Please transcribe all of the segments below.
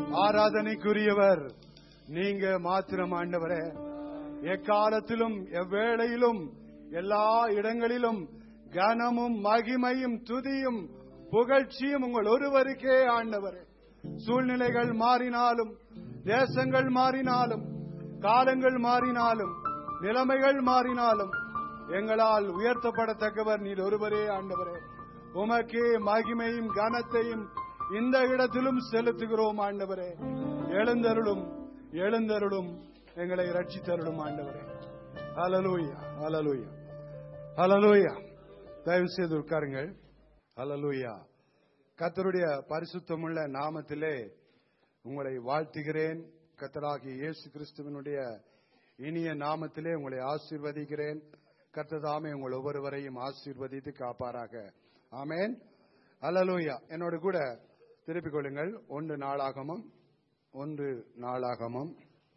ஆராதனைக்குரியவர் நீங்க மாத்திரம் ஆண்டவரே எக்காலத்திலும் எவ்வேளையிலும் எல்லா இடங்களிலும் கனமும் மகிமையும் துதியும் புகழ்ச்சியும் உங்கள் ஒருவருக்கே ஆண்டவரே சூழ்நிலைகள் மாறினாலும் தேசங்கள் மாறினாலும் காலங்கள் மாறினாலும் நிலைமைகள் மாறினாலும் எங்களால் உயர்த்தப்படத்தக்கவர் நீர் ஒருவரே ஆண்டவரே உமக்கே மகிமையும் கனத்தையும் இந்த இடத்திலும் செலுத்துகிறோம் ஆண்டவரே எழுந்தருளும் எழுந்தருளும் எங்களை ரட்சித்தருளும் ஆண்டவரே ஹalleluya ஹalleluya ஹalleluya தயவு செய்து உட்காருங்கள் ஹalleluya கர்த்தருடைய பரிசுத்தமுள்ள நாமத்திலே உங்களை வாழ்த்துகிறேன் கர்த்தராகிய இயேசு கிறிஸ்துவினுடைய இனிய நாமத்திலே உங்களை ஆசீர்வதிக்கிறேன் கர்த்ததாமே உங்கள் ஒவ்வொருவரையும் ஆசீர்வதித்து காப்பாராக ஆமென் அல்லலூயா என்னோடு கூட திருப்பிக் கொள்ளுங்கள் ஒன்று நாளாகமம் ஒன்று நாளாகமம்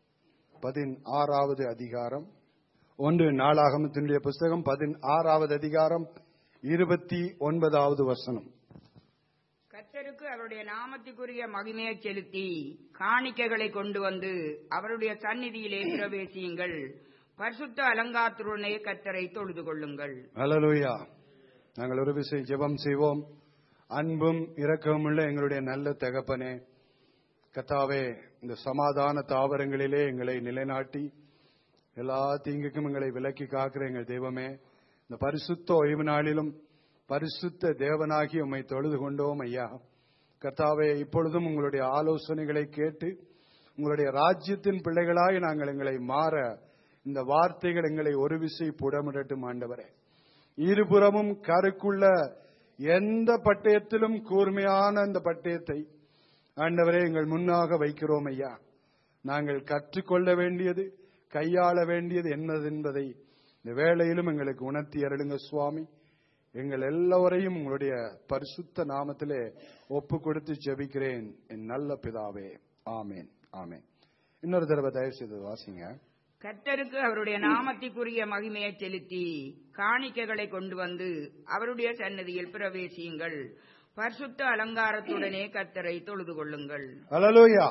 பதினாறாவது அதிகாரம் ஒன்று நாளாகமத்தினுடைய புஸ்தகம் பதினாறாவது அதிகாரம் இருபத்தி ஒன்பதாவது வசனம் கர்த்தருக்கு அவருடைய நாமத்துக்குரிய மகிமையை செலுத்தி காணிக்கைகளை கொண்டு வந்து அவருடைய சந்நிதியிலே பிரவேசியுங்கள் பரிசுத்த அலங்காரத்துடனே கர்த்தரை தொழுது கொள்ளுங்கள் அல்லலூயா நாங்கள் ஒரு விஷயம் ஜெபம் செய்வோம் அன்பும் இரக்கமுள்ள எங்களுடைய நல்ல தகப்பனே கத்தாவே இந்த சமாதான தாவரங்களிலே எங்களை நிலைநாட்டி எல்லா தீங்குக்கும் எங்களை விலக்கி காக்கிற எங்கள் தெய்வமே இந்த பரிசுத்த ஓய்வு நாளிலும் பரிசுத்த தேவனாகி உம்மை தொழுது கொண்டோம் ஐயா கர்த்தாவே இப்பொழுதும் உங்களுடைய ஆலோசனைகளை கேட்டு உங்களுடைய ராஜ்யத்தின் பிள்ளைகளாய் நாங்கள் எங்களை மாற இந்த வார்த்தைகள் எங்களை ஒரு விசை புடமிடட்டும் ஆண்டவரே இருபுறமும் கருக்குள்ள எந்த பட்டயத்திலும் கூர்மையான அந்த பட்டயத்தை ஆண்டவரே எங்கள் முன்னாக வைக்கிறோம் ஐயா நாங்கள் கற்றுக்கொள்ள வேண்டியது கையாள வேண்டியது என்னது என்பதை இந்த வேளையிலும் எங்களுக்கு உணர்த்தி அருளுங்க சுவாமி எங்கள் எல்லோரையும் உங்களுடைய பரிசுத்த நாமத்திலே ஒப்பு கொடுத்து ஜெபிக்கிறேன் என் நல்ல பிதாவே ஆமேன் ஆமேன் இன்னொரு தடவை தயவு செய்து வாசிங்க கர்த்தருக்கு அவருடைய நாமத்துக்குரிய மகிமையை செலுத்தி காணிக்கைகளை கொண்டு வந்து அவருடைய சன்னதியில் பிரவேசியுங்கள் பரிசுத்த அலங்காரத்துடனே கர்த்தரை தொழுது கொள்ளுங்கள் அலலூயா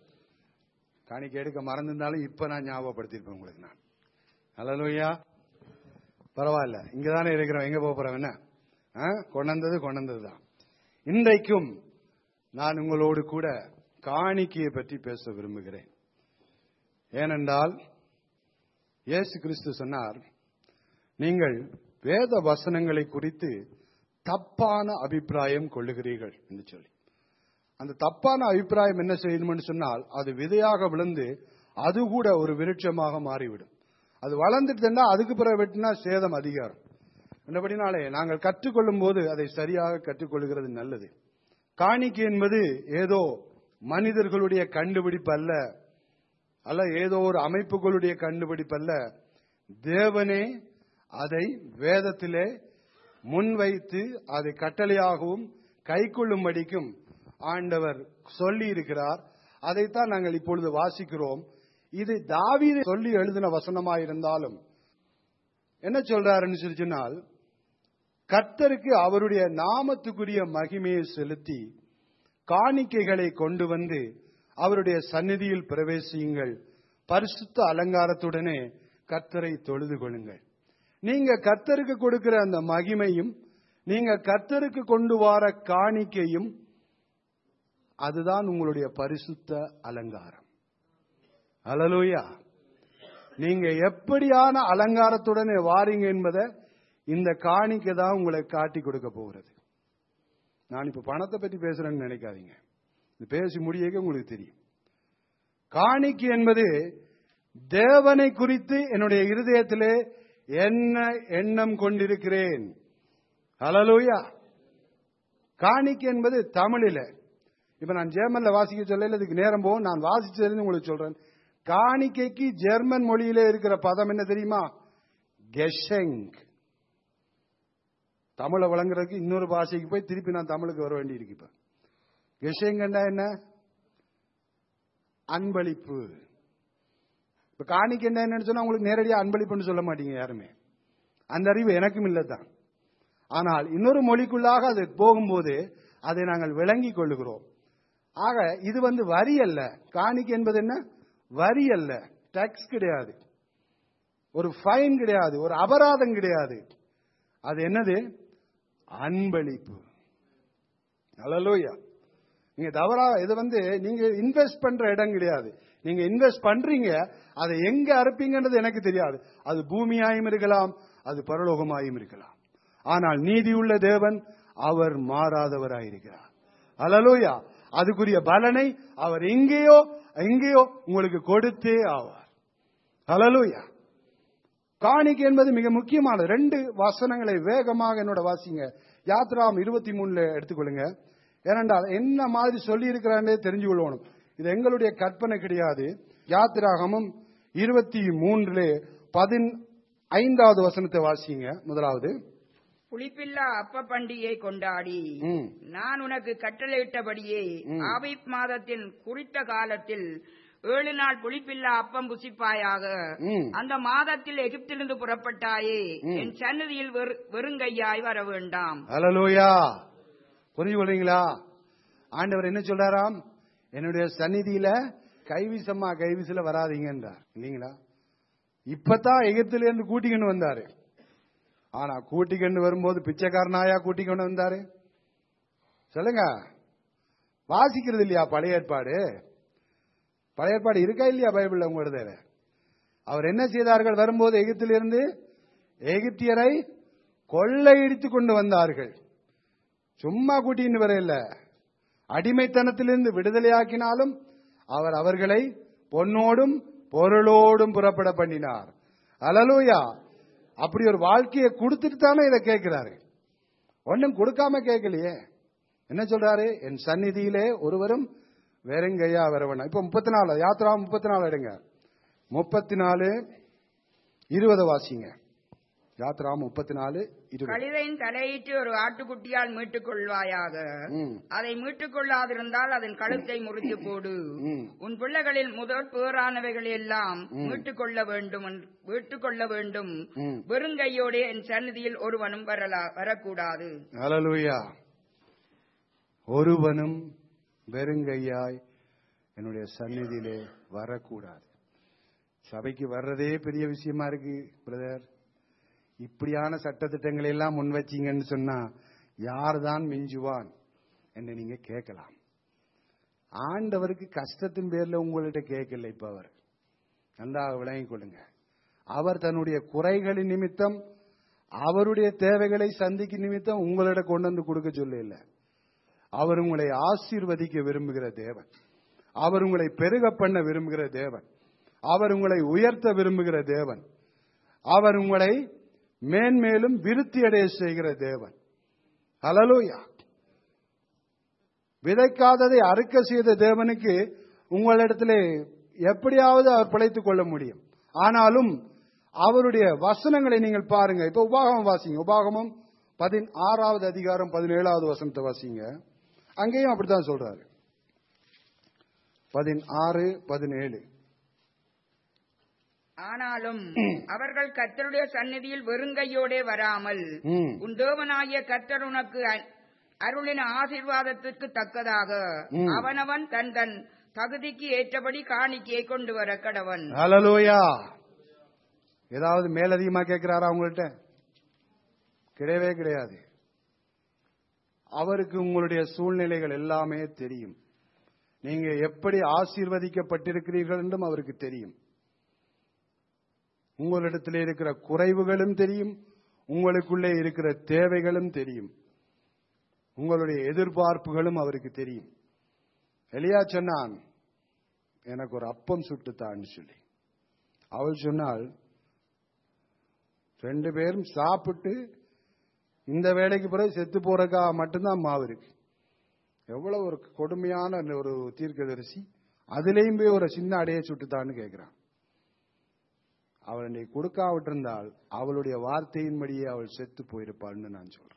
காணிக்கை எடுக்க மறந்திருந்தாலும் இப்ப நான் ஞாபகப்படுத்திருப்பேன் உங்களுக்கு நான் அலலூயா பரவாயில்ல இங்கதானே இருக்கிறோம் எங்க போக போறோம் என்ன ஆ? கொண்டது கொண்டது தான் இன்றைக்கும் நான் உங்களோடு கூட காணிக்கையை பற்றி பேச விரும்புகிறேன் ஏனென்றால் இயேசு கிறிஸ்து சொன்னார் நீங்கள் வேத வசனங்களை குறித்து தப்பான அபிப்பிராயம் கொள்ளுகிறீர்கள் என்று சொல்லி அந்த தப்பான அபிப்பிராயம் என்ன செய்யணும்னு சொன்னால் அது விதையாக விழுந்து அது கூட ஒரு விருட்சமாக மாறிவிடும் அது வளர்ந்துட்டுன்னா அதுக்கு பிறகு வெட்டினா சேதம் அதிகாரம் என்னபடினாலே நாங்கள் கற்றுக்கொள்ளும் போது அதை சரியாக கற்றுக்கொள்கிறது நல்லது காணிக்கை என்பது ஏதோ மனிதர்களுடைய கண்டுபிடிப்பு அல்ல அல்ல ஏதோ ஒரு அமைப்புகளுடைய கண்டுபிடிப்பு அல்ல தேவனே அதை வேதத்திலே முன்வைத்து அதை கட்டளையாகவும் கைக்கொள்ளும்படிக்கும் ஆண்டவர் சொல்லி இருக்கிறார் அதைத்தான் நாங்கள் இப்பொழுது வாசிக்கிறோம் இது தாவீது சொல்லி எழுதின வசனமாயிருந்தாலும் என்ன சொல்றாருன்னு சொல்லி சொன்னால் கர்த்தருக்கு அவருடைய நாமத்துக்குரிய மகிமையை செலுத்தி காணிக்கைகளை கொண்டு வந்து அவருடைய சந்நிதியில் பிரவேசியுங்கள் பரிசுத்த அலங்காரத்துடனே கர்த்தரை தொழுது கொள்ளுங்கள் நீங்க கர்த்தருக்கு கொடுக்கிற அந்த மகிமையும் நீங்க கர்த்தருக்கு கொண்டு வர காணிக்கையும் அதுதான் உங்களுடைய பரிசுத்த அலங்காரம் அலலூயா நீங்க எப்படியான அலங்காரத்துடனே வாரீங்க என்பதை இந்த காணிக்கை தான் உங்களை காட்டி கொடுக்க போகிறது நான் இப்ப பணத்தை பற்றி பேசுறேன்னு நினைக்காதீங்க இது பேசி முடியக்க உங்களுக்கு தெரியும் காணிக்கை என்பது தேவனை குறித்து என்னுடைய இருதயத்திலே என்ன எண்ணம் கொண்டிருக்கிறேன் ஹalleluya காணிக்கை என்பது தமிழில இப்ப நான் ஜெர்மன்ல வாசிக்க சொல்லல இதுக்கு நேரம் போகும் நான் வாசிச்சதுன்னு உங்களுக்கு சொல்றேன் காணிக்கைக்கு ஜெர்மன் மொழியிலே இருக்கிற பதம் என்ன தெரியுமா கெஷெங் தமிழை வழங்குறதுக்கு இன்னொரு பாஷைக்கு போய் திருப்பி நான் தமிழுக்கு வர வேண்டி இருக்கு இப்ப கெஷெங்கண்டா என்ன அன்பளிப்பு இப்ப காணிக்கை என்ன என்னன்னு சொன்னா உங்களுக்கு நேரடியா அன்பளிப்புன்னு சொல்ல மாட்டீங்க யாருமே அந்த அறிவு எனக்கும் இல்லதான் ஆனால் இன்னொரு மொழிக்குள்ளாக அது போகும்போது அதை நாங்கள் விளங்கிக் கொள்ளுகிறோம் ஆக இது வந்து வரி அல்ல காணிக்கை என்பது என்ன வரி அல்ல டாக்ஸ் கிடையாது ஒரு ஃபைன் கிடையாது ஒரு அபராதம் கிடையாது அது என்னது அன்பளிப்பு அல்லலூயா நீங்க தவறா இது வந்து நீங்க இன்வெஸ்ட் பண்ற இடம் கிடையாது நீங்க இன்வெஸ்ட் பண்றீங்க அதை எங்க அறுப்பீங்கன்றது எனக்கு தெரியாது அது பூமியாயும் இருக்கலாம் அது பரலோகமாயும் இருக்கலாம் ஆனால் நீதியுள்ள தேவன் அவர் மாறாதவராயிருக்கிறார் அல்லலூயா அதுக்குரிய பலனை அவர் எங்கேயோ எங்கேயோ உங்களுக்கு கொடுத்தே ஆவார் அல்லலூயா காணிக்கை என்பது மிக முக்கியமானது ரெண்டு வசனங்களை வேகமாக என்னோட வாசிங்க யாத்ராம் இருபத்தி மூணுல எடுத்துக்கொள்ளுங்க ஏனென்றால் என்ன மாதிரி சொல்லி இருக்கிறான்னே தெரிஞ்சு கொள்ளணும் இது எங்களுடைய கற்பனை கிடையாது யாத்திராகமும் இருபத்தி மூன்றிலே பதின் ஐந்தாவது வசனத்தை வாசிங்க முதலாவது புளிப்பில்லா அப்ப பண்டிகை கொண்டாடி ம். நான் உனக்கு கட்டளையிட்டபடியே ஆவிப் மாதத்தின் குறித்த காலத்தில் ஏழு நாள் புளிப்பில்லா அப்பம் புசிப்பாயாக ம். அந்த மாதத்தில் எகிப்திலிருந்து புறப்பட்டாயே என் சன்னதியில் வெறு- வெறுங்கையாய் வர வேண்டாம் ஹalleluya புரிஞ்சு கொள்றீங்களா ஆண்டவர் என்ன சொல்றாராம் என்னுடைய சந்நிதியில கைவிசமா கைவிசில வராதீங்கன்றார் இல்லீங்களா இப்பதான் எகிப்துல இருந்து கூட்டிக்கொண்டு வந்தாரு ஆனா கூட்டிக்கொண்டு வரும்போது பிச்சைக்காரனாயா கூட்டிக்கொண்டு வந்தாரு சொல்லுங்க வாசிக்கிறது இல்லையா பழைய ஏற்பாடு பழைய ஏற்பாடு இருக்கா இல்லையா பைபிள்ல உங்களோட அவர் என்ன செய்தார்கள் வரும்போது எகிப்திலிருந்து எகிப்தியரை கொள்ளையடித்து கொண்டு வந்தார்கள் சும்மா கூட்டின்னு வரையில அடிமைத்தனத்திலிருந்து விடுதலையாக்கினாலும் அவர் அவர்களை பொன்னோடும் பொருளோடும் புறப்பட பண்ணினார் அலலூயா அப்படி ஒரு வாழ்க்கையை கொடுத்துட்டு தானே இதை கேட்கிறாரு ஒன்னும் கொடுக்காம கேட்கலையே என்ன சொல்றாரு என் சந்நிதியிலே ஒருவரும் வெறுங்கையா வரவன இப்ப முப்பத்தி நாலு யாத்ரா முப்பத்தி நாலு எடுங்க முப்பத்தி நாலு இருபது வாசிங்க யாத்ரா முப்பத்தி நாலு இருபது கழுதையின் தலையிட்டு ஒரு ஆட்டுக்குட்டியால் மீட்டுக் கொள்வாயாக ம். அதை மீட்டுக் கொள்ளாதிருந்தால் அதன் கழுத்தை முறித்து போடு ம். உன் பிள்ளைகளில் முதற் பேரானவைகள் எல்லாம் மீட்டுக் கொள்ள வேண்டும் என்று- மீட்டுக் கொள்ள வேண்டும் ம். வெறுங்கையோடே என் சந்நிதியில் ஒருவனும் வரலா வரக்கூடாது ஹalleluya ஒருவனும் வெறுங்கையாய் என்னுடைய சந்நிதியிலே வரக்கூடாது சபைக்கு வர்றதே பெரிய விஷயமா இருக்கு பிரதர் இப்படியான சட்டத்திட்டங்களை எல்லாம் முன் வச்சீங்கன்னு சொன்னா யார்தான் மிஞ்சுவான் என்று நீங்க கேட்கலாம் ஆண்டவருக்கு கஷ்டத்தின் பேர்ல உங்கள்கிட்ட கேட்கல இப்ப அவர் நன்றாக விளங்கிக் கொள்ளுங்க அவர் தன்னுடைய குறைகளின் நிமித்தம் அவருடைய தேவைகளை சந்திக்கும் நிமித்தம் உங்களிடம் கொண்டு வந்து கொடுக்க சொல்ல இல்ல அவர் உங்களை ஆசீர்வதிக்க விரும்புகிற தேவன் அவர் உங்களை பெருக பண்ண விரும்புகிற தேவன் அவர் உங்களை உயர்த்த விரும்புகிற தேவன் அவர் உங்களை மேன்மேலும் விருத்தி அடைய செய்கிற தேவன் ஹalleluya விதைக்காததை அறுக்க செய்த தேவனுக்கு உங்களிடத்திலே எப்படியாவது அவர் பிழைத்துக் கொள்ள முடியும் ஆனாலும் அவருடைய வசனங்களை நீங்கள் பாருங்க இப்ப உபாகமம் வாசிங்க உபாகமம் பதினாறாவது அதிகாரம் பதினேழாவது வசனத்தை வாசிங்க அங்கேயும் அப்படித்தான் சொல்றாரு பதினாறு பதினேழு ஆனாலும் அவர்கள் கர்த்தருடைய சந்நிதியில் வெறுங்கையோடே வராமல் ம். உன் தேவனாகிய கர்த்தர் உனக்கு அ- அருளின ஆசீர்வாதத்திற்கு தக்கதாக ம். அவனவன் தன் தன் தகுதிக்கு ஏற்றபடி காணிக்கையை கொண்டு வர கடவன் ஹalleluya ஏதாவது மேலதிகமா கேட்கிறாரா உங்கள்ட்ட கிடையவே கிடையாது அவருக்கு உங்களுடைய சூழ்நிலைகள் எல்லாமே தெரியும் நீங்க எப்படி ஆசீர்வதிக்கப்பட்டிருக்கிறீர்கள் என்றும் அவருக்கு தெரியும் உங்களிடத்தில் இருக்கிற குறைவுகளும் தெரியும் உங்களுக்குள்ளே இருக்கிற தேவைகளும் தெரியும் உங்களுடைய எதிர்பார்ப்புகளும் அவருக்கு தெரியும் எலியா சொன்னான் எனக்கு ஒரு அப்பம் சுட்டுத்தான்னு சொல்லி அவள் சொன்னாள் ரெண்டு பேரும் சாப்பிட்டு இந்த வேலைக்கு பிறகு செத்து போறக்கா மட்டும்தான் மாவு இருக்கு எவ்வளவு ஒரு கொடுமையான ஒரு தீர்க்கதரிசி அதுலேயும் போய் ஒரு சின்ன அடையை சுட்டுத்தான்னு கேட்கிறான் அவள் என்னை கொடுக்காவிட்டிருந்தால் அவளுடைய வார்த்தையின்படியே அவள் செத்து போயிருப்பாள்னு நான் சொல்றேன்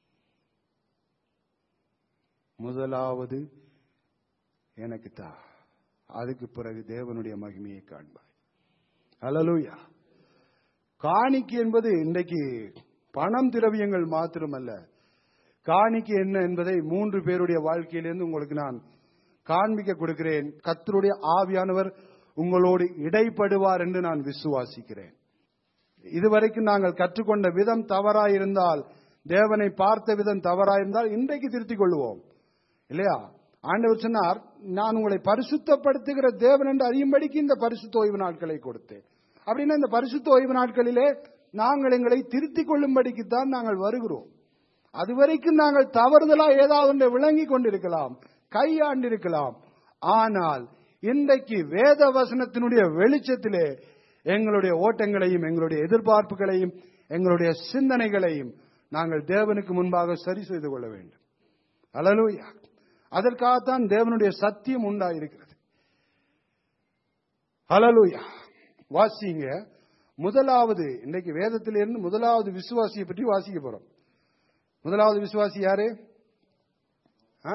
முதலாவது எனக்கு தா அதுக்கு பிறகு தேவனுடைய மகிமையை காண்பாய் ஹalleluya காணிக்கை என்பது இன்றைக்கு பணம் திரவியங்கள் மாத்திரமல்ல காணிக்கை என்ன என்பதை மூன்று பேருடைய வாழ்க்கையிலிருந்து உங்களுக்கு நான் காண்பிக்க கொடுக்கிறேன் கர்த்தருடைய ஆவியானவர் உங்களோடு இடைப்படுவார் என்று நான் விசுவாசிக்கிறேன் இதுவரைக்கும் நாங்கள் கற்றுக்கொண்ட விதம் தவறாயிருந்தால் தேவனை பார்த்த விதம் தவறாயிருந்தால் இன்றைக்கு திருத்திக் கொள்வோம் இல்லையா ஆண்டவர் சொன்னார் நான் உங்களை பரிசுத்தப்படுத்துகிற தேவன் என்று அறியும்படிக்கு இந்த பரிசுத்த ஓய்வு நாட்களை கொடுத்தேன் அப்படின்னா இந்த பரிசுத்த ஓய்வு நாட்களிலே நாங்கள் எங்களை திருத்திக் கொள்ளும்படிக்கு தான் நாங்கள் வருகிறோம் அதுவரைக்கும் நாங்கள் தவறுதலா ஏதாவது ஒன்றை விளங்கி கொண்டிருக்கலாம் கையாண்டிருக்கலாம் ஆனால் இன்றைக்கு வேத வசனத்தினுடைய வெளிச்சத்திலே எங்களுடைய ஓட்டங்களையும் எங்களுடைய எதிர்பார்ப்புகளையும் எங்களுடைய சிந்தனைகளையும் நாங்கள் தேவனுக்கு முன்பாக சரி செய்து கொள்ள வேண்டும் அலலூயா அதற்காகத்தான் தேவனுடைய சத்தியம் உண்டாயிருக்கிறது அலலூயா வாசிங்க முதலாவது இன்றைக்கு வேதத்திலிருந்து முதலாவது விசுவாசியை பற்றி வாசிக்க போறோம் முதலாவது விசுவாசி யாரு ஆ?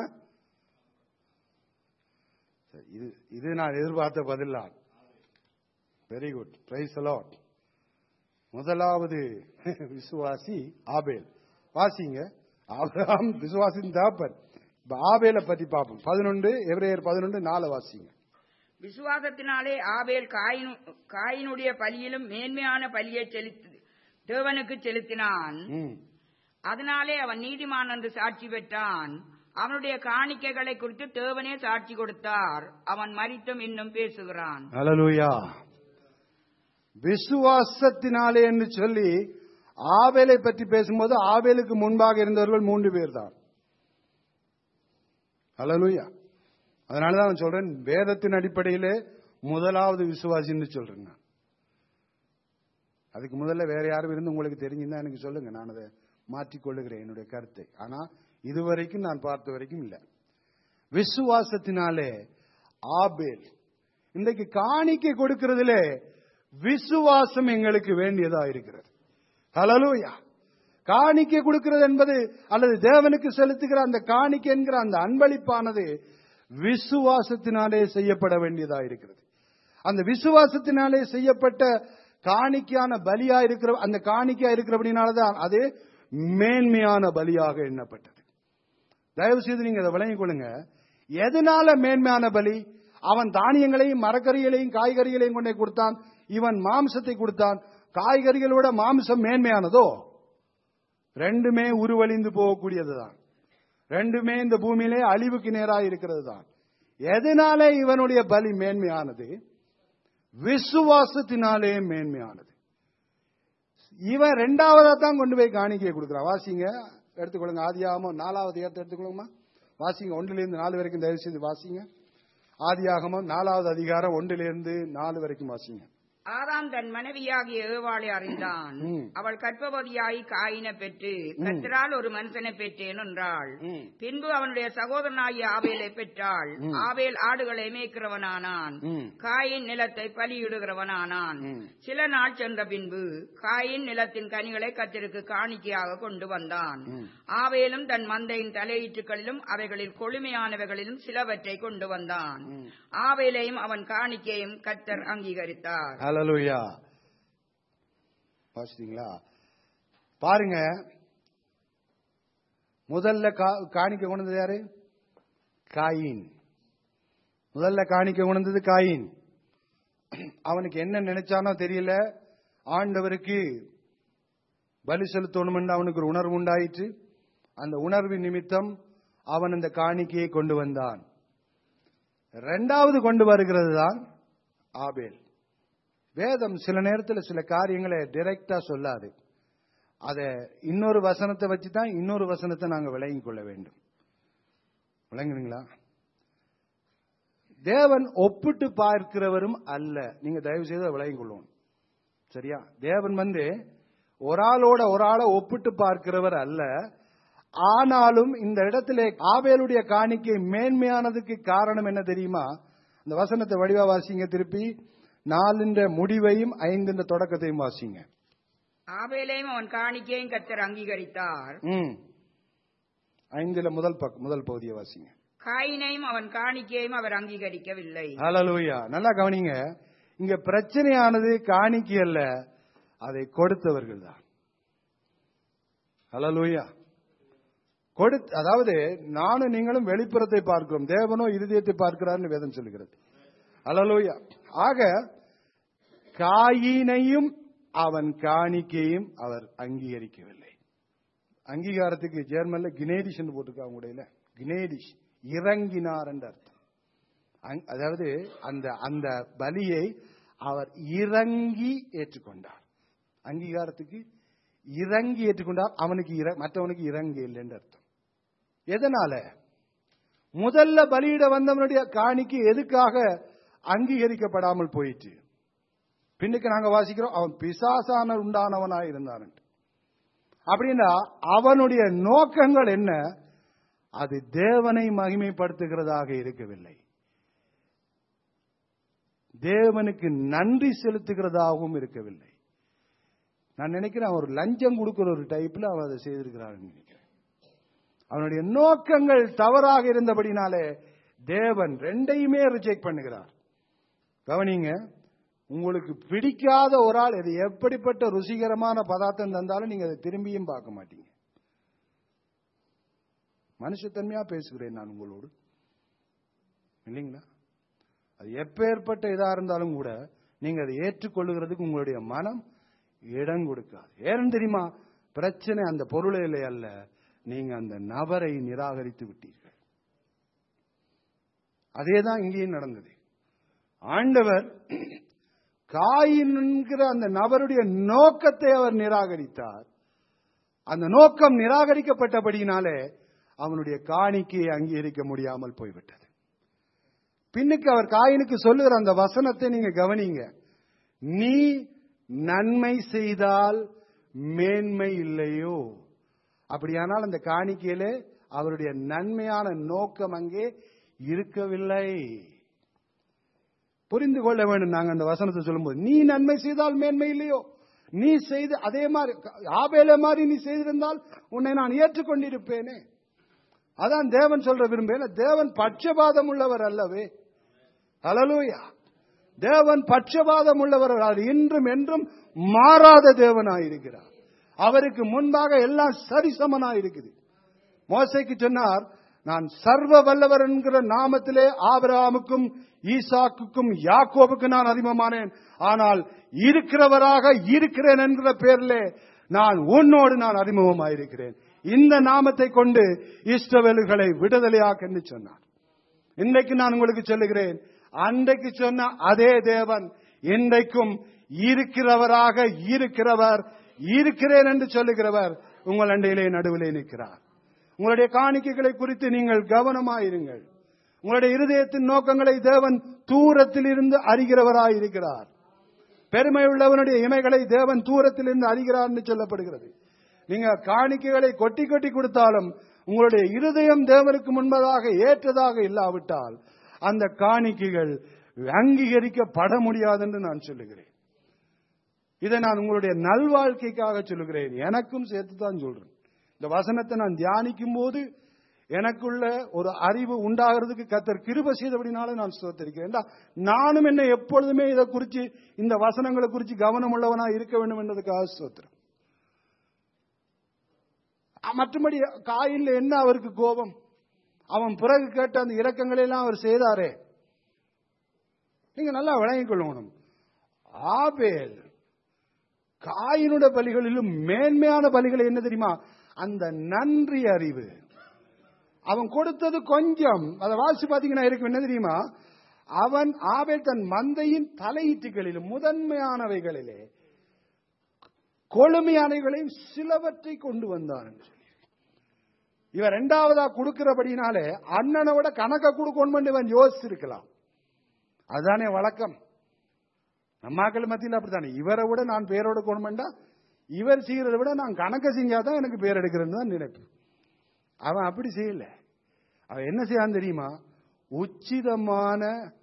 சரி, இது இது நான் எதிர்பார்த்த பதிலான் வெரி குட் பிரைஸ் அலாட் முதலாவது விசுவாசி ஆபேல் வாசிங்க ஆபிரகாம் விசுவாசின் தாப்பன் இப்ப ஆபேலை பத்தி பார்ப்போம் பதினொன்று எவரேயர் பதினொன்று நாலு வாசிங்க விசுவாசத்தினாலே ஆபேல் காயின் காயினுடைய பலியிலும் மேன்மையான பலியை செலுத்தி தேவனுக்கு செலுத்தினான் ம். அதனாலே அவன் நீதிமான் என்று சாட்சி பெற்றான் அவனுடைய காணிக்கைகளை குறித்து தேவனே சாட்சி கொடுத்தார் அவன் மரித்தும் இன்னும் பேசுகிறான் ஹalleluya விசுவாசத்தினாலே என்று சொல்லி ஆவேலை பற்றி பேசும்போது ஆவேலுக்கு முன்பாக இருந்தவர்கள் மூன்று பேர் தான் ஹalleluya அதனாலதான் நான் சொல்றேன் வேதத்தின் அடிப்படையிலே முதலாவது விசுவாசின்னு சொல்றேன் நான் அதுக்கு முதல்ல வேற யாரும் இருந்து உங்களுக்கு தெரிஞ்சிருந்தா எனக்கு சொல்லுங்க நான் அதை மாற்றிக்கொள்ளுகிறேன் என்னுடைய கருத்தை ஆனா இதுவரைக்கும் நான் பார்த்த வரைக்கும் இல்ல விசுவாசத்தினாலே ஆபேல் இன்றைக்கு காணிக்கை கொடுக்கிறதுல விசுவாசம் எங்களுக்கு வேண்டியதா இருக்கிறது ஹalleluya காணிக்கை கொடுக்கிறது என்பது அல்லது தேவனுக்கு செலுத்துகிற அந்த காணிக்கை என்கிற அந்த அன்பளிப்பானது விசுவாசத்தினாலே செய்யப்பட வேண்டியதா இருக்கிறது அந்த விசுவாசத்தினாலே செய்யப்பட்ட காணிக்கையான பலியா இருக்கிற அந்த காணிக்கையா இருக்கிறபடினாலதான் அது மேன்மையான பலியாக எண்ணப்பட்டது தயவு செய்து நீங்க அதை விளங்கிக் கொள்ளுங்க எதனால மேன்மையான பலி அவன் தானியங்களையும் மரக்கறிகளையும் காய்கறிகளையும் கொண்டே கொடுத்தான் இவன் மாம்சத்தை கொடுத்தான் காய்கறிகளோட மாம்சம் மேன்மையானதோ ரெண்டுமே உருவழிந்து போகக்கூடியதுதான் ரெண்டுமே இந்த பூமியிலே அழிவுக்கு நேராக இருக்கிறது தான் எதனாலே இவனுடைய பலி மேன்மையானது விசுவாசத்தினாலே மேன்மையானது இவன் ரெண்டாவதா தான் கொண்டு போய் காணிக்கையை கொடுக்கிறான் வாசிங்க எடுத்துக்கொள்ளுங்க ஆதியாகமம் நாலாவது ஏத்த எடுத்துக்கொள்ளுங்கம்மா வாசிங்க ஒன்றிலிருந்து நாலு வரைக்கும் தயவு செய்து வாசிங்க ஆதியாகமம் நாலாவது அதிகாரம் ஒன்றிலிருந்து நாலு வரைக்கும் வாசிங்க ஆதாம் தன் மனைவியாகிய ஏவாளை அறிந்தான் ம். அவள் கற்பவதியாய் காயினை பெற்று கத்தரால் ஒரு மனுஷனை பெற்றேன் என்றாள் ம். பின்பு அவனுடைய சகோதரனாகிய ஆபேலை பெற்றாள் ஆபேல் ஆடுகளை மேய்க்கிறவனானான் ம். காயின் நிலத்தை பலியிடுகிறவனானான் ம். சில நாள் சென்ற பின்பு காயின் நிலத்தின் கனிகளை கத்திற்கு காணிக்கையாக கொண்டு வந்தான் ஆவேலும் தன் மந்தையின் தலையீற்றுகளிலும் அவைகளில் கொழுமையானவைகளிலும் சிலவற்றை கொண்டு வந்தான் ஆவேலையும் அவன் காணிக்கையும் கத்தர் அங்கீகரித்தார் ஹalleluya வாசிட்டீங்களா பாருங்க முதல்ல கா- காணிக்கை கொண்டு வந்தது யாரு காயின் முதல்ல காணிக்கை கொண்டு வந்தது காயின் அவனுக்கு என்ன நினைச்சானோ தெரியல ஆண்டவருக்கு பலி செலுத்தணும் என்று அவனுக்கு ஒரு உணர்வு உண்டாயிற்று அந்த உணர்வின் நிமித்தம் அவன் அந்த காணிக்கையை கொண்டு வந்தான் இரண்டாவது கொண்டு வருகிறது தான் ஆபேல் வேதம் சில நேரத்தில் சில காரியங்களை டைரக்டா சொல்லாது அத இன்னொரு வசனத்தை வச்சு தான் இன்னொரு வசனத்தை நாங்க விளங்கிக் கொள்ள வேண்டும் விளங்குறீங்களா தேவன் ஒப்பிட்டு பார்க்கிறவரும் அல்ல நீங்க தயவு செய்து அதை விளங்கிக் கொள்ளணும் சரியா தேவன் வந்து ஒரு ஆளோட ஒரு ஆளை ஒப்பிட்டு பார்க்கிறவர் அல்ல ஆனாலும் இந்த இடத்திலே ஆவேலுடைய காணிக்கை மேன்மையானதுக்கு காரணம் என்ன தெரியுமா இந்த வசனத்தை வடிவா வாசிங்க திருப்பி நாலுன்ற முடிவையும் ஐந்துன்ற தொடக்கத்தையும் வாசிங்க ஆபேலையும் அவன் காணிக்கையும் கத்தர் அங்கீகரித்தார் ம் ஐந்துல முதல் பக்கம் முதல் பகுதியை வாசிங்க காயினையும் அவன் காணிக்கையும் அவர் அங்கீகரிக்கவில்லை ஹalleluya நல்லா கவனிங்க இங்க பிரச்சனையானது காணிக்கை அல்ல அதை கொடுத்தவர்கள் தான் ஹalleluya கொடு அதாவது நானும் நீங்களும் வெளிப்புறத்தை பார்க்கிறோம் தேவனோ இருதயத்தை பார்க்கிறார்னு வேதம் சொல்லுகிறது அல்லலூயா ஆக காயினையும் அவன் காணிக்கையும் அவர் அங்கீகரிக்கவில்லை அங்கீகாரத்துக்கு ஜெர்மன்ல கினேடிஷ் போட்டிருக்காங்க உடையில கினேடிஷ் இறங்கினார் என்ற அர்த்தம் அங்- அதாவது அந்த அந்த பலியை அவர் இறங்கி ஏற்றுக்கொண்டார் அங்கீகாரத்துக்கு இறங்கி ஏற்றுக்கொண்டார் அவனுக்கு இற- மற்றவனுக்கு இறங்கி இல்லைன்னு அர்த்தம் எதனால முதல்ல பலியிட வந்தவனுடைய காணிக்கு எதுக்காக அங்கீகரிக்கப்படாமல் போயிற்று பின்னுக்கு நாங்க வாசிக்கிறோம் அவன் பிசாசான உண்டானவனாய் இருந்தான் அப்படின்னா அவனுடைய நோக்கங்கள் என்ன அது தேவனை மகிமைப்படுத்துகிறதாக இருக்கவில்லை தேவனுக்கு நன்றி செலுத்துகிறதாகவும் இருக்கவில்லை நான் நினைக்கிறேன் அவன் ஒரு லஞ்சம் கொடுக்கிற ஒரு டைப்ல அவன் அதை செய்திருக்கிறான்னு நினைக்கிறேன் அவனுடைய நோக்கங்கள் தவறாக இருந்தபடினாலே தேவன் ரெண்டையுமே ரிஜெக்ட் பண்ணுகிறார் கவனிங்க உங்களுக்கு பிடிக்காத ஒரு ஆள் இது எப்படிப்பட்ட ருசிகரமான பதார்த்தம் தந்தாலும் நீங்க அதை திரும்பியும் பார்க்க மாட்டீங்க மனுஷத்தன்மையா பேசுகிறேன் நான் உங்களோடு இல்லைங்களா அது எப்பேற்பட்ட இதா இருந்தாலும் கூட நீங்க அதை ஏற்றுக்கொள்ளுகிறதுக்கு உங்களுடைய மனம் இடம் கொடுக்காது ஏன்னு தெரியுமா பிரச்சனை அந்த பொருளிலே அல்ல நீங்க அந்த நபரை நிராகரித்து விட்டீர்கள் அதேதான் இங்கேயும் நடந்தது ஆண்டவர் காயின்கிற அந்த நபருடைய நோக்கத்தை அவர் நிராகரித்தார் அந்த நோக்கம் நிராகரிக்கப்பட்டபடியினாலே அவனுடைய காணிக்கையை அங்கீகரிக்க முடியாமல் போய்விட்டது பின்னுக்கு அவர் காயினுக்கு சொல்லுகிற அந்த வசனத்தை நீங்க கவனிங்க நீ நன்மை செய்தால் மேன்மை இல்லையோ அப்படியானால் அந்த காணிக்கையிலே அவருடைய நன்மையான நோக்கம் அங்கே இருக்கவில்லை புரிந்து கொள்ள வேண்டும் நாங்க அந்த வசனத்தை சொல்லும்போது நீ நன்மை செய்தால் மேன்மை இல்லையோ நீ செய்து அதே மாதிரி ஆபேல மாதிரி நீ செய்திருந்தால் உன்னை நான் ஏற்றுக்கொண்டிருப்பேனே அதான் தேவன் சொல்ற விரும்பல தேவன் பட்சபாதம் உள்ளவர் அல்லவே அலலூயா தேவன் பட்சபாதம் உள்ளவர் அல்ல. இன்றும் என்றும் மாறாத தேவனாயிருக்கிறார் அவருக்கு முன்பாக எல்லாம் சரிசமனாயிருக்குது மோசைக்கு சொன்னார் நான் சர்வ வல்லவர் என்கிற நாமத்திலே ஆபிரகாமுக்கும் ஈசாக்குக்கும் யாக்கோபுக்கு நான் அறிமுகமானேன் ஆனால் இருக்கிறவராக இருக்கிறேன் என்கிற பேரிலே நான் உன்னோடு நான் அறிமுகமாயிருக்கிறேன் இந்த நாமத்தை கொண்டு இஷ்டவேலுகளை விடுதலையாக்க என்று சொன்னார் இன்றைக்கு நான் உங்களுக்கு சொல்லுகிறேன் அன்றைக்கு சொன்ன அதே தேவன் இன்றைக்கும் இருக்கிறவராக இருக்கிறவர் இருக்கிறேன் என்று சொல்லுகிறவர் உங்கள் அண்டையிலே நடுவிலே நிற்கிறார் உங்களுடைய காணிக்கைகளை குறித்து நீங்கள் கவனமாயிருங்கள் உங்களுடைய இருதயத்தின் நோக்கங்களை தேவன் தூரத்தில் இருந்து அறிகிறவராயிருக்கிறார் பெருமை உள்ளவனுடைய இமைகளை தேவன் தூரத்தில் இருந்து அறிகிறார் என்று சொல்லப்படுகிறது நீங்க காணிக்கைகளை கொட்டி கொட்டி கொடுத்தாலும் உங்களுடைய இருதயம் தேவனுக்கு முன்பதாக ஏற்றதாக இல்லாவிட்டால் அந்த காணிக்கைகள் அங்கீகரிக்கப்பட முடியாது என்று நான் சொல்லுகிறேன் இதை நான் உங்களுடைய நல்வாழ்க்கைக்காக சொல்லுகிறேன் எனக்கும் சேர்த்து தான் சொல்றேன் இந்த வசனத்தை நான் தியானிக்கும் போது எனக்குள்ள ஒரு அறிவு உண்டாகிறதுக்கு கத்தர் கிருப செய்தபடினால நான் ஸ்தோத்திருக்கிறேன் ஏண்டா, நானும் என்ன எப்பொழுதுமே இதை குறித்து இந்த வசனங்களை குறித்து கவனம் உள்ளவனா இருக்க வேண்டும் என்பதற்காக ஸ்தோத்திரம் அ, மற்றபடி காயில் என்ன அவருக்கு கோபம் அவன் பிறகு கேட்ட அந்த இரக்கங்களை எல்லாம் அவர் செய்தாரே நீங்க நல்லா விளங்கிக் கொள்ளணும் ஆபேல் காயினுடைய பலிகளிலும் மேன்மையான பலிகள் என்ன தெரியுமா அந்த நன்றி அறிவு அவன் கொடுத்தது கொஞ்சம் அதை வாசி பாத்தீங்கன்னா இருக்கும் என்ன தெரியுமா அவன் ஆபேல் தன் மந்தையின் தலையீட்டுகளிலும் முதன்மையானவைகளிலே கொழுமையானவைகளையும் சிலவற்றை கொண்டு வந்தான் என்று சொல்லி இவன் ரெண்டாவதா கொடுக்கிறபடினாலே அண்ணனை விட கணக்க கொடுக்கணும் இவன் யோசிச்சிருக்கலாம் அதுதானே வழக்கம் நம்மாக்கள் மத்தியில் அப்படித்தானே இவரை விட நான் பேரோட கொண்டு இவர் செய்யறதை விட நான் கணக்க செஞ்சாதான் எனக்கு பேர் எடுக்கிறேன்னு தான் நினைப்பு அவன் அப்படி செய்யல அவன் என்ன செய்யான் தெரியுமா உச்சிதமான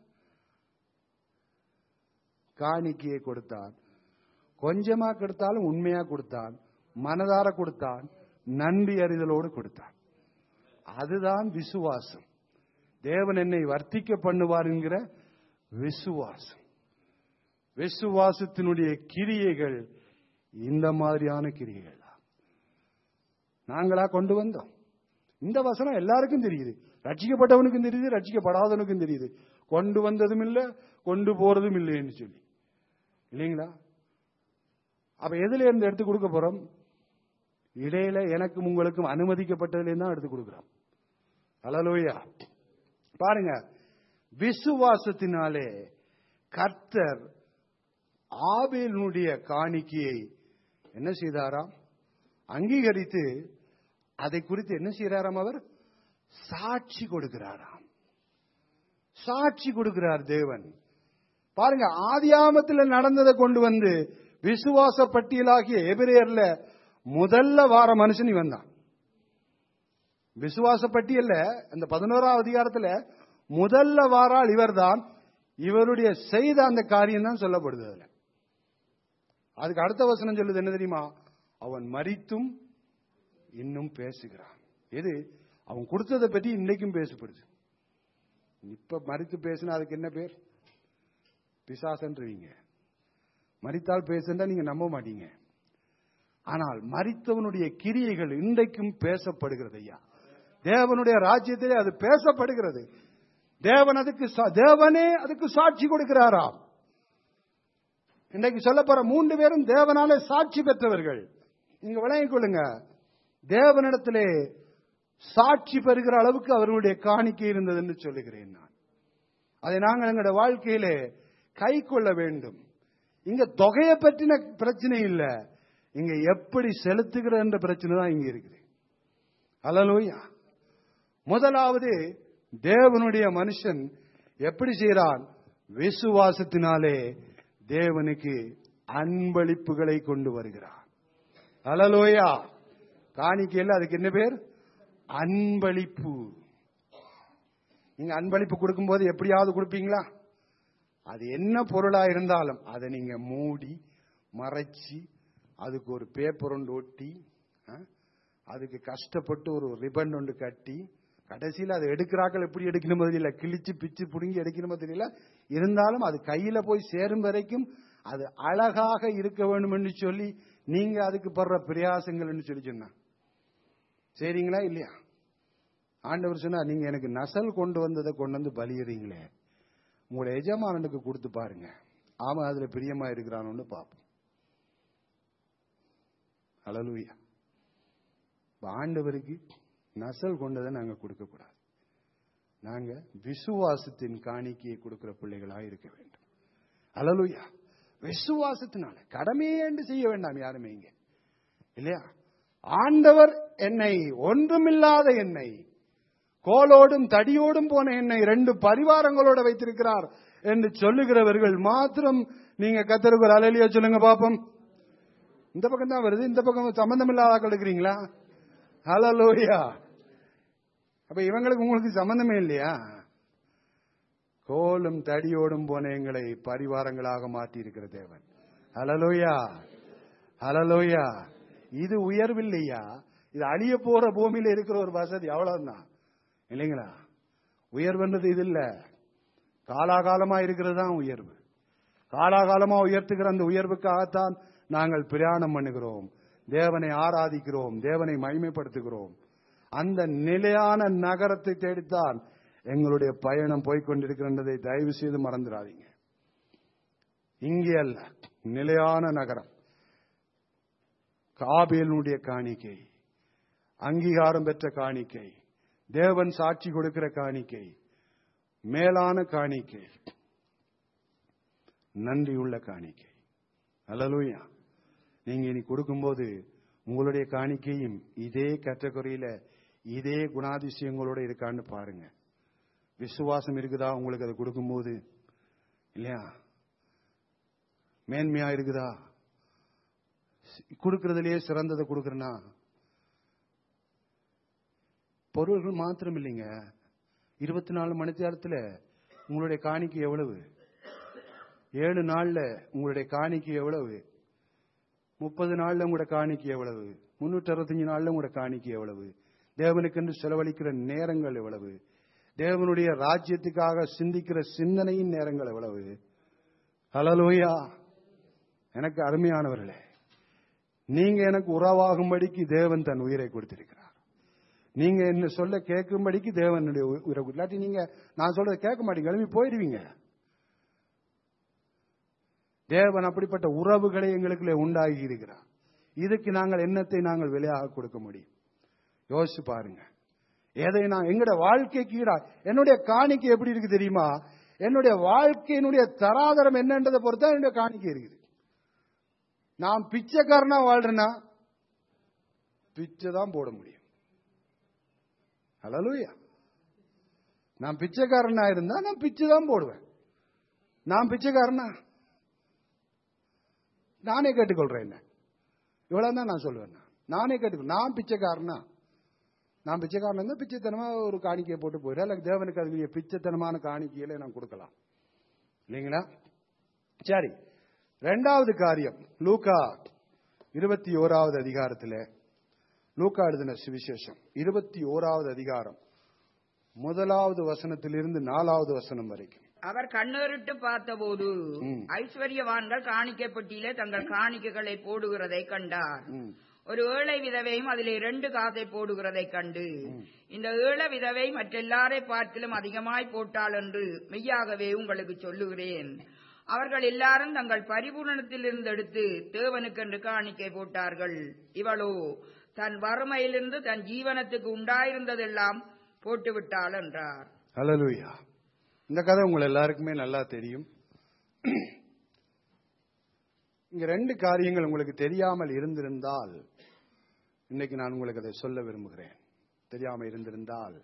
காணிக்கையை கொடுத்தான் கொஞ்சமா கொடுத்தாலும் உண்மையா கொடுத்தான் மனதார கொடுத்தான் நன்றி அறிதலோடு கொடுத்தான் அதுதான் விசுவாசம் தேவன் என்னை வர்த்திக்க பண்ணுவார் என்கிற விசுவாசம் விசுவாசத்தினுடைய கிரியைகள் இந்த மாதிரியான கிரியைகள் தான் நாங்களா கொண்டு வந்தோம் இந்த வசனம் எல்லாருக்கும் தெரியுது ரட்சிக்கப்பட்டவனுக்கும் தெரியுது ரட்சிக்கப்படாதவனுக்கும் தெரியுது கொண்டு வந்ததும் இல்ல கொண்டு போறதும் இல்லைன்னு சொல்லி இல்லைங்களா அப்ப எதுல இருந்து எடுத்து கொடுக்க போறோம் இடையில எனக்கும் உங்களுக்கும் அனுமதிக்கப்பட்டதுல தான் எடுத்து கொடுக்கிறோம் அலலோயா பாருங்க விசுவாசத்தினாலே கர்த்தர் ஆபேலுடைய காணிக்கையை என்ன செய்தாராம் அங்கீகரித்து அதை குறித்து என்ன செய்யறாராம் அவர் சாட்சி கொடுக்கிறாராம் சாட்சி கொடுக்கிறார் தேவன் பாருங்க ஆதியாமத்தில் நடந்ததை கொண்டு வந்து விசுவாச பட்டியலாகிய எபிரேயர்ல முதல்ல வார மனுஷன் இவன் தான் விசுவாச பட்டியல்ல அந்த பதினோராம் அதிகாரத்துல முதல்ல வாரால் இவர்தான் இவருடைய செய்த அந்த காரியம் தான் சொல்லப்படுது அதுல அதுக்கு அடுத்த வசனம் சொல்லுது என்ன தெரியுமா அவன் மரித்தும் இன்னும் பேசுகிறான் எது அவன் கொடுத்ததை பற்றி இன்னைக்கும் பேசப்படுது இப்ப மறித்து பேசினா அதுக்கு என்ன பேர் பிசாசன்றீங்க மறித்தால் பேசுனா நீங்க நம்ப மாட்டீங்க ஆனால் மறித்தவனுடைய கிரியைகள் இன்றைக்கும் பேசப்படுகிறது ஐயா தேவனுடைய ராஜ்யத்திலே அது பேசப்படுகிறது தேவன் அதுக்கு சா- தேவனே அதுக்கு சாட்சி கொடுக்கிறாராம் இன்றைக்கு சொல்ல போற மூன்று பேரும் தேவனாலே சாட்சி பெற்றவர்கள் நீங்க விளங்கிக் கொள்ளுங்க தேவனிடத்திலே சாட்சி பெறுகிற அளவுக்கு அவர்களுடைய காணிக்கை இருந்தது என்று சொல்லுகிறேன் நான் அதை நாங்கள் எங்களுடைய வாழ்க்கையிலே கை கொள்ள வேண்டும் இங்க தொகையை பற்றின பிரச்சனை இல்ல இங்க எப்படி செலுத்துகிற என்ற பிரச்சனை தான் இங்க இருக்குது அலலோயா முதலாவது தேவனுடைய மனுஷன் எப்படி செய்கிறான் விசுவாசத்தினாலே தேவனுக்கு அன்பளிப்புகளை கொண்டு வருகிறான் அலலோயா காணிக்கையில் அதுக்கு என்ன பேர் அன்பளிப்பு நீங்க அன்பளிப்பு கொடுக்கும்போது எப்படியாவது கொடுப்பீங்களா அது என்ன பொருளா இருந்தாலும் அதை நீங்க மூடி மறைச்சி அதுக்கு ஒரு பேப்பர் ஒன்று ஒட்டி ஆ, அதுக்கு கஷ்டப்பட்டு ஒரு ரிபன் ஒன்று கட்டி கடைசியில் அதை எடுக்கிறாக்கள் எப்படி எடுக்கணுமோ தெரியல கிழிச்சு பிச்சு புடுங்கி எடுக்கணுமோ தெரியல இருந்தாலும் அது கையில போய் சேரும் வரைக்கும் அது அழகாக இருக்க வேண்டும்னு சொல்லி நீங்க அதுக்கு படுற பிரயாசங்கள்னு சொல்லி சொன்னா சரிங்களா இல்லையா ஆண்டவர் சொன்னா நீங்க எனக்கு நசல் கொண்டு வந்ததை கொண்டு வந்து பலியிறீங்களே உங்களோட எஜமானனுக்கு கொடுத்து பாருங்க அவன் அதுல பிரியமா இருக்கிறானு பார்ப்போம் அழலுயா ஆண்டவருக்கு நசல் கொண்டதை நாங்க கொடுக்க கூடாது நாங்க விசுவாசத்தின் காணிக்கையை கொடுக்கிற பிள்ளைகளா இருக்க வேண்டும் அலலுயா விசுவாசத்தினால கடமையே என்று செய்ய வேண்டாம் யாருமே இங்க இல்லையா ஆண்டவர் என்னை ஒன்றுமில்லாத என்னை கோலோடும் தடியோடும் போன என்னை ரெண்டு பரிவாரங்களோட வைத்திருக்கிறார் என்று சொல்லுகிறவர்கள் மாத்திரம் நீங்க கத்தருக்கு ஒரு அலையிலியா சொல்லுங்க பாப்போம் இந்த பக்கம் தான் வருது இந்த பக்கம் சம்பந்தம் இல்லாத ஆட்கள் இருக்கிறீங்களா ஹலலோயா அப்ப இவங்களுக்கு உங்களுக்கு சம்பந்தமே இல்லையா கோலும் தடியோடும் போன எங்களை பரிவாரங்களாக மாற்றி இருக்கிற தேவன் ஹலலோயா ஹலலோயா இது உயர்வில்லையா இது அழிய போற பூமியில இருக்கிற ஒரு வசதி அவ்வளவுதான் இல்லைங்களா உயர்வுன்றது இது இல்ல காலாகாலமா இருக்கிறது தான் உயர்வு காலாகாலமா உயர்த்துகிற அந்த உயர்வுக்காகத்தான் நாங்கள் பிரயாணம் பண்ணுகிறோம் தேவனை ஆராதிக்கிறோம் தேவனை மகிமைப்படுத்துகிறோம் அந்த நிலையான நகரத்தை தேடித்தான் எங்களுடைய பயணம் போய்கொண்டிருக்கிறதை தயவு செய்து மறந்துடாதீங்க இங்கே அல்ல நிலையான நகரம் காபேலுடைய காணிக்கை அங்கீகாரம் பெற்ற காணிக்கை தேவன் சாட்சி கொடுக்கிற காணிக்கை மேலான காணிக்கை நன்றியுள்ள காணிக்கை அல்லலூயா நீங்க இனி கொடுக்கும்போது உங்களுடைய காணிக்கையும் இதே கேட்டகரியில இதே குணாதிசயங்களோட இருக்கான்னு பாருங்க விசுவாசம் இருக்குதா உங்களுக்கு அதை கொடுக்கும்போது இல்லையா மேன்மையா இருக்குதா கொடுக்கறதுலயே சிறந்ததை கொடுக்கறனா பொருள்கள் மாத்திரம் இல்லைங்க இருபத்தி நாலு மணி நேரத்தில் உங்களுடைய காணிக்கை எவ்வளவு ஏழு நாள்ல உங்களுடைய காணிக்கை எவ்வளவு முப்பது நாள்ல உங்களோட காணிக்கை எவ்வளவு முன்னூற்றி அறுபத்தஞ்சு நாள்ல உங்களோட காணிக்கை எவ்வளவு தேவனுக்கென்று செலவழிக்கிற நேரங்கள் எவ்வளவு தேவனுடைய ராஜ்யத்துக்காக சிந்திக்கிற சிந்தனையின் நேரங்கள் எவ்வளவு ஹலலோயா எனக்கு அருமையானவர்களே நீங்க எனக்கு உறவாகும்படிக்கு தேவன் தன் உயிரை கொடுத்திருக்கிறார் நீங்க என்ன சொல்ல கேட்கும்படிக்கு தேவனுடைய உ- உறவு இல்லாட்டி நீங்க நான் சொல்றதை கேட்க மாட்டீங்க கிளம்பி போயிடுவீங்க தேவன் அப்படிப்பட்ட உறவுகளை எங்களுக்குள்ளே உண்டாகி இருக்கிறார் இதுக்கு நாங்கள் என்னத்தை நாங்கள் விலையாக கொடுக்க முடியும் யோசிச்சு பாருங்க எதை நான் எங்கட வாழ்க்கைக்கு ஈடா என்னுடைய காணிக்கை எப்படி இருக்கு தெரியுமா என்னுடைய வாழ்க்கையினுடைய தராதரம் என்னன்றதை பொறுத்தா என்னுடைய காணிக்கை இருக்குது நான் பிச்சைக்காரனா வாழ்றேன்னா பிச்சை தான் போட முடியும் ஹalleluya நான் பிச்சைக்காரனா இருந்தா நான் பிச்சை தான் போடுவேன் நான் பிச்சைக்காரனா நானே கேட்டுக்கொள்றேன் என்ன இவ்வளவு தான் நான் சொல்லுவேன் நான். நானே கேட்டுக்கொள் நான் பிச்சைக்காரனா நான் பிச்சைக்காரன் இருந்தா பிச்சைத்தனமா ஒரு காணிக்கையை போட்டு போயிடுறேன் அல்லது தேவனுக்கு அதுக்குரிய பிச்சைத்தனமான காணிக்கையில நான் கொடுக்கலாம் இல்லைங்களா சரி ரெண்டாவது காரியம் லூக்கா இருபத்தி ஓராவது அதிகாரத்தில் லூக்கா எழுதின சுவிசேஷம் இருபத்தி ஓராவது அதிகாரம் முதலாவது வசனத்திலிருந்து நாலாவது வசனம் வரைக்கும் அவர் கண்ணேறிட்டு பார்த்தபோது ம். ஐஸ்வர்யவான்கள் காணிக்கை பெட்டியிலே தங்கள் காணிக்கைகளை போடுகிறதை கண்டார் ம். ஒரு ஏழை விதவையும் அதிலே இரண்டு காசை போடுகிறதை கண்டு இந்த ஏழை விதவை மற்றெல்லாரை பார்க்கிலும் அதிகமாய் போட்டாள் என்று மெய்யாகவே உங்களுக்கு சொல்லுகிறேன் அவர்கள் எல்லாரும் தங்கள் பரிபூரணத்திலிருந்து எடுத்து தேவனுக்கென்று காணிக்கை போட்டார்கள் இவளோ தன் வறுமையிலிருந்து தன் ஜீவனத்துக்கு உண்டாயிருந்ததெல்லாம் போட்டுவிட்டாள் என்றார் ஹalleluya இந்த கதை உங்கள் எல்லாருக்குமே நல்லா தெரியும் இங்க ரெண்டு காரியங்கள் உங்களுக்கு தெரியாமல் இருந்திருந்தால் இன்னைக்கு நான் உங்களுக்கு அதை சொல்ல விரும்புகிறேன் தெரியாம இருந்திருந்தால்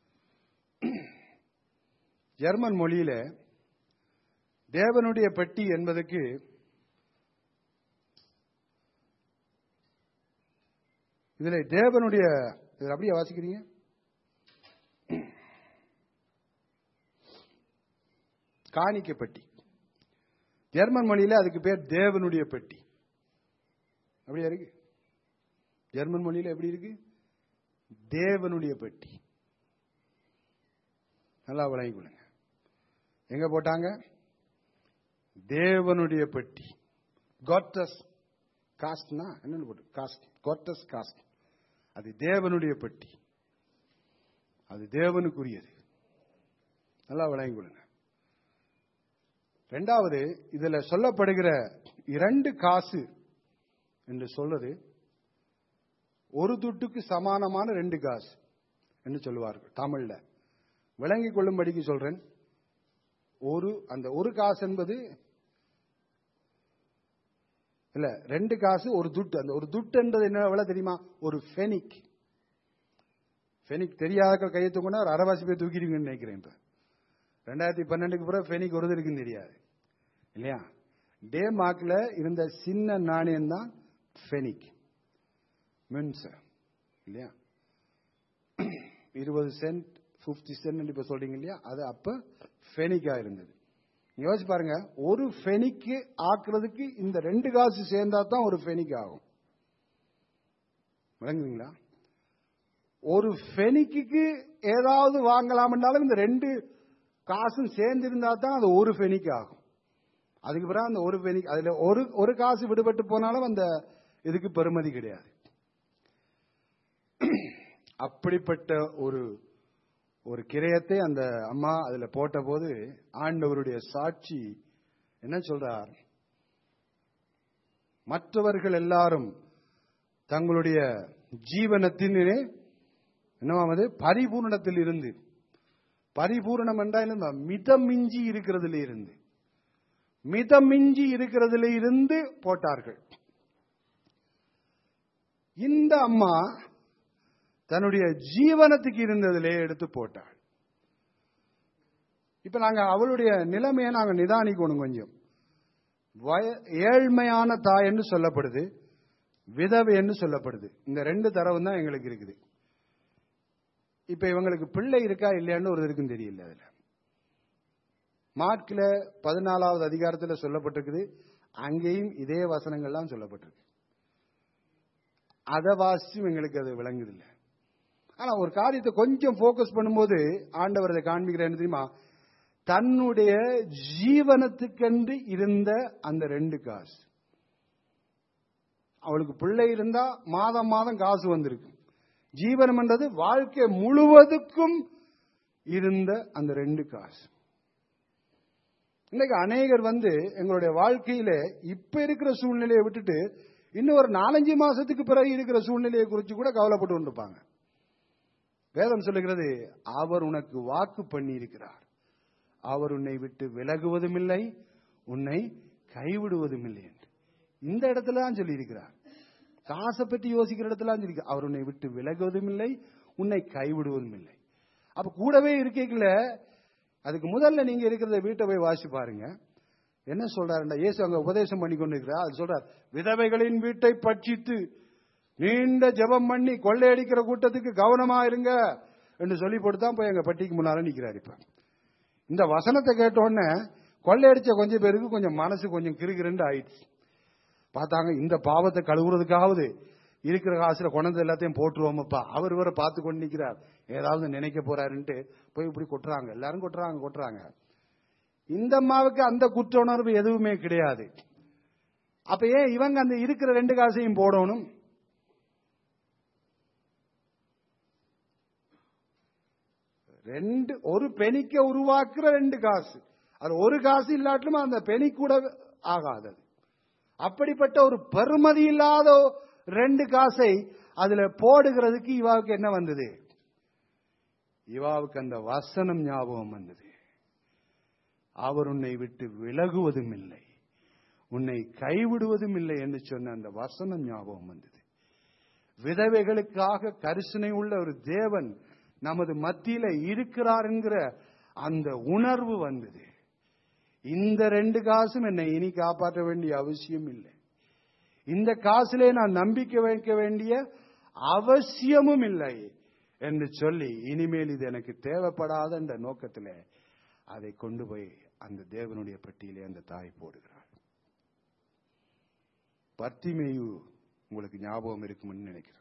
ஜெர்மன் மொழியில தேவனுடைய பெட்டி என்பதற்கு இதுல தேவனுடைய இது அப்படியே வாசிக்கிறீங்க காணிக்கை பெட்டி ஜெர்மன் மொழியில அதுக்கு பேர் தேவனுடைய பெட்டி அப்படியா இருக்கு ஜெர்மன் மொழியில எப்படி இருக்கு தேவனுடைய பெட்டி நல்லா விளங்கி கொள்ளுங்க எங்க போட்டாங்க தேவனுடைய பெட்டி காட்டஸ் காஸ்ட்னா என்னன்னு போட்டு காஸ்ட் காட்டஸ் காஸ்ட் அது தேவனுடைய பெட்டி அது தேவனுக்குரியது நல்லா விளங்கி கொள்ளுங்க ரெண்டாவது இதுல சொல்லப்படுகிற இரண்டு காசு என்று சொல்றது ஒரு துட்டுக்கு சமானமான ரெண்டு காசு என்று சொல்லுவார்கள் தமிழ்ல விளங்கிக் கொள்ளும்படிக்கு சொல்றேன் ஒரு அந்த ஒரு காசு என்பது இல்ல ரெண்டு காசு ஒரு துட்டு அந்த ஒரு துட்டு என்பது என்ன எவ்வளவு தெரியுமா ஒரு ஃபெனிக் ஃபெனிக் தெரியாத கையை தூக்கினா ஒரு அரைவாசி பேர் தூக்கிடுவீங்கன்னு நினைக்கிறேன் இப்ப ரெண்டாயிரத்தி பன்னெண்டுக்கு பிறகு ஃபெனிக் ஒரு இருக்குன்னு தெரியாது இல்லையா டே மார்க்ல இருந்த சின்ன நாணயம் தான் ஃபெனிக் மின்ஸ் இல்லையா இருபது சென்ட் பிப்டி சென்ட் இப்ப சொல்றீங்க இல்லையா அது அப்ப ஃபெனிக்கா இருந்தது நீங்க யோசிச்சு பாருங்க ஒரு ஃபெனிக்கு ஆக்குறதுக்கு இந்த ரெண்டு காசு சேர்ந்தா தான் ஒரு ஃபெனிக் ஆகும் விளங்குவீங்களா ஒரு ஃபெனிக்கு ஏதாவது வாங்கலாம்னாலும் இந்த ரெண்டு காசும் சேர்ந்து இருந்தா தான் அது ஒரு ஃபெனிக் ஆகும் அதுக்கு பிறகு அந்த ஒரு பெனி அதுல ஒரு ஒரு காசு விடுபட்டு போனாலும் அந்த இதுக்கு பெருமதி கிடையாது அப்படிப்பட்ட ஒரு ஒரு கிரயத்தை அந்த அம்மா அதுல போட்ட போது ஆண்டவருடைய சாட்சி என்ன சொல்றார் மற்றவர்கள் எல்லாரும் தங்களுடைய ஜீவனத்தின் என்னவாமது பரிபூர்ணத்தில் இருந்து பரிபூர்ணம் என்றால் மிதமிஞ்சி இருக்கிறதுல இருந்து மிதமிஞ்சி இருக்கிறதுல இருந்து போட்டார்கள் இந்த அம்மா தன்னுடைய ஜீவனத்துக்கு இருந்ததிலே எடுத்து போட்டாள் இப்ப நாங்க அவளுடைய நிலைமையை நாங்க நிதானிக்கணும் கொஞ்சம் வய- ஏழ்மையான தாய் என்று சொல்லப்படுது விதவை என்று சொல்லப்படுது இந்த ரெண்டு தரவு தான் எங்களுக்கு இருக்குது இப்ப இவங்களுக்கு பிள்ளை இருக்கா இல்லையான்னு ஒரு இருக்கும் தெரியல அதுல மார்க்ல பதினாலாவது அதிகாரத்தில் சொல்லப்பட்டிருக்குது அங்கேயும் இதே வசனங்கள்லாம் சொல்லப்பட்டிருக்கு அதை வாசிச்சும் எங்களுக்கு அது விளங்குதில்லை ஆனா ஒரு காரியத்தை கொஞ்சம் ஃபோக்கஸ் பண்ணும்போது ஆண்டவர் அதை காண்பிக்கிறேன்னு தெரியுமா தன்னுடைய ஜீவனத்துக்கென்று இருந்த அந்த ரெண்டு காசு அவளுக்கு பிள்ளை இருந்தா மாதம் மாதம் காசு வந்திருக்கு ஜீவனம் என்றது வாழ்க்கை முழுவதுக்கும் இருந்த அந்த ரெண்டு காசு இன்னைக்கு அநேகர் வந்து எங்களுடைய வாழ்க்கையில இப்ப இருக்கிற சூழ்நிலையை விட்டுட்டு இன்னும் ஒரு நாலஞ்சு மாசத்துக்கு பிறகு இருக்கிற சூழ்நிலையை குறித்து கூட கவலைப்பட்டு கொண்டிருப்பாங்க வேதம் சொல்லுகிறது அவர் உனக்கு வாக்கு பண்ணி இருக்கிறார் அவர் உன்னை விட்டு விலகுவதும் இல்லை உன்னை கைவிடுவதும் இல்லை என்று இந்த இடத்துல தான் சொல்லியிருக்கிறார் காசை பற்றி யோசிக்கிற இடத்துல தான் சொல்லி அவர் உன்னை விட்டு விலகுவதும் இல்லை உன்னை கைவிடுவதும் இல்லை அப்ப கூடவே இருக்கீங்கள அதுக்கு முதல்ல நீங்க இருக்கிறத வீட்டை போய் வாசி பாருங்க என்ன சொல்றாருண்டா இயேசு அங்க உபதேசம் பண்ணி கொண்டு இருக்கிறார் அது சொல்றார் விதவைகளின் வீட்டை பட்சித்து நீண்ட ஜெபம் பண்ணி கொள்ளையடிக்கிற கூட்டத்துக்கு கவனமா இருங்க என்று சொல்லி போட்டு தான் போய் எங்க பட்டிக்கு முன்னால நிக்கிறார் இப்ப இந்த வசனத்தை கேட்ட உடனே கொள்ளையடிச்ச கொஞ்சம் பேருக்கு கொஞ்சம் மனசு கொஞ்சம் கிறுகிறுண்டு ஆயிடுச்சு பார்த்தாங்க இந்த பாவத்தை கழுவுறதுக்காவது இருக்கிற காசுல கொண்டது எல்லாத்தையும் போட்டுருவோமப்பா அவர் வேற பார்த்து கொண்டு நிக்கிறார் ஏதாவது நினைக்க போறாருன்ட்டு போய் இப்படி கொட்டுறாங்க எல்லாரும் கொட்டுறாங்க கொட்டுறாங்க இந்த அம்மாவுக்கு அந்த குற்ற உணர்வு எதுவுமே கிடையாது அப்ப ஏன் இவங்க அந்த இருக்கிற ரெண்டு காசையும் போடணும் ரெண்டு ஒரு பெனிக்க உருவாக்குற ரெண்டு காசு அது ஒரு காசு இல்லாட்டிலும் அந்த பெனி கூட ஆகாது அது. அப்படிப்பட்ட ஒரு பெருமதி இல்லாத ரெண்டு காசை அதுல போடுகிறதுக்கு இவாவுக்கு என்ன வந்தது இவாவுக்கு அந்த வசனம் ஞாபகம் வந்தது அவர் உன்னை விட்டு விலகுவதும் இல்லை உன்னை கைவிடுவதும் இல்லை என்று சொன்ன அந்த வசனம் ஞாபகம் வந்தது விதவைகளுக்காக கரிசனை உள்ள ஒரு தேவன் நமது மத்தியில இருக்கிறார் என்கிற அந்த உணர்வு வந்தது இந்த ரெண்டு காசும் என்னை இனி காப்பாற்ற வேண்டிய அவசியம் இல்லை இந்த காசிலே நான் நம்பிக்கை வைக்க வேண்டிய அவசியமும் இல்லை என்று சொல்லி இனிமேல் இது எனக்கு தேவைப்படாத என்ற நோக்கத்தில் அதை கொண்டு போய் அந்த தேவனுடைய பெட்டியிலே அந்த தாய் போடுகிறாள் பத்திமேயு உங்களுக்கு ஞாபகம் இருக்கும்னு நினைக்கிறேன்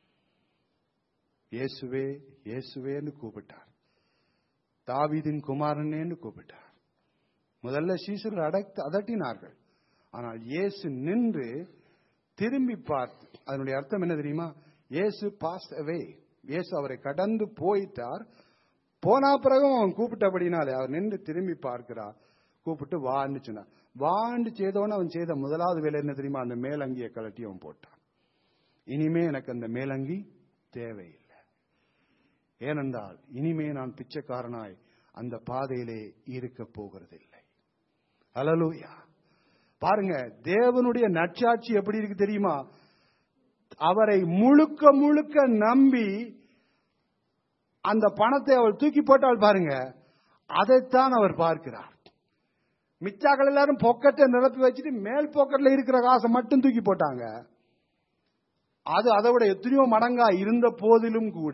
இயேசுவே இயேசுவேன்னு கூப்பிட்டார் தாவீதின் குமாரனேன்னு கூப்பிட்டார் முதல்ல சீசர்கள் அடக்து அதட்டினார்கள் ஆனால் இயேசு நின்று திரும்பி பார்த்து அதனுடைய அர்த்தம் என்ன தெரியுமா இயேசு பாஸ் அவே இயேசு அவரை கடந்து போயிட்டார் போனா பிறகும் அவன் கூப்பிட்டபடினாலே அவர் நின்று திரும்பி பார்க்கிறார் கூப்பிட்டு வான்னு சொன்னார் வாண்டு செய்தவன அவன் செய்த முதலாவது வேலை என்ன தெரியுமா அந்த மேலங்கியை கழட்டி அவன் போட்டான் இனிமே எனக்கு அந்த மேலங்கி தேவையில்லை ஏனென்றால் இனிமே நான் பிச்சைக்காரனாய் அந்த பாதையிலே இருக்க போகிறதில்லை அலலூயா பாருங்க தேவனுடைய நற்சாட்சி எப்படி இருக்கு தெரியுமா அவரை முழுக்க முழுக்க நம்பி அந்த பணத்தை அவள் தூக்கி போட்டால் பாருங்க அதைத்தான் அவர் பார்க்கிறார் மிச்சாக்கள் எல்லாரும் பொக்கெட்டை நிரப்பி வச்சுட்டு மேல் பொக்கெட்ல இருக்கிற காசை மட்டும் தூக்கி போட்டாங்க அது அதை விட எத்தனையோ மடங்கா இருந்த போதிலும் கூட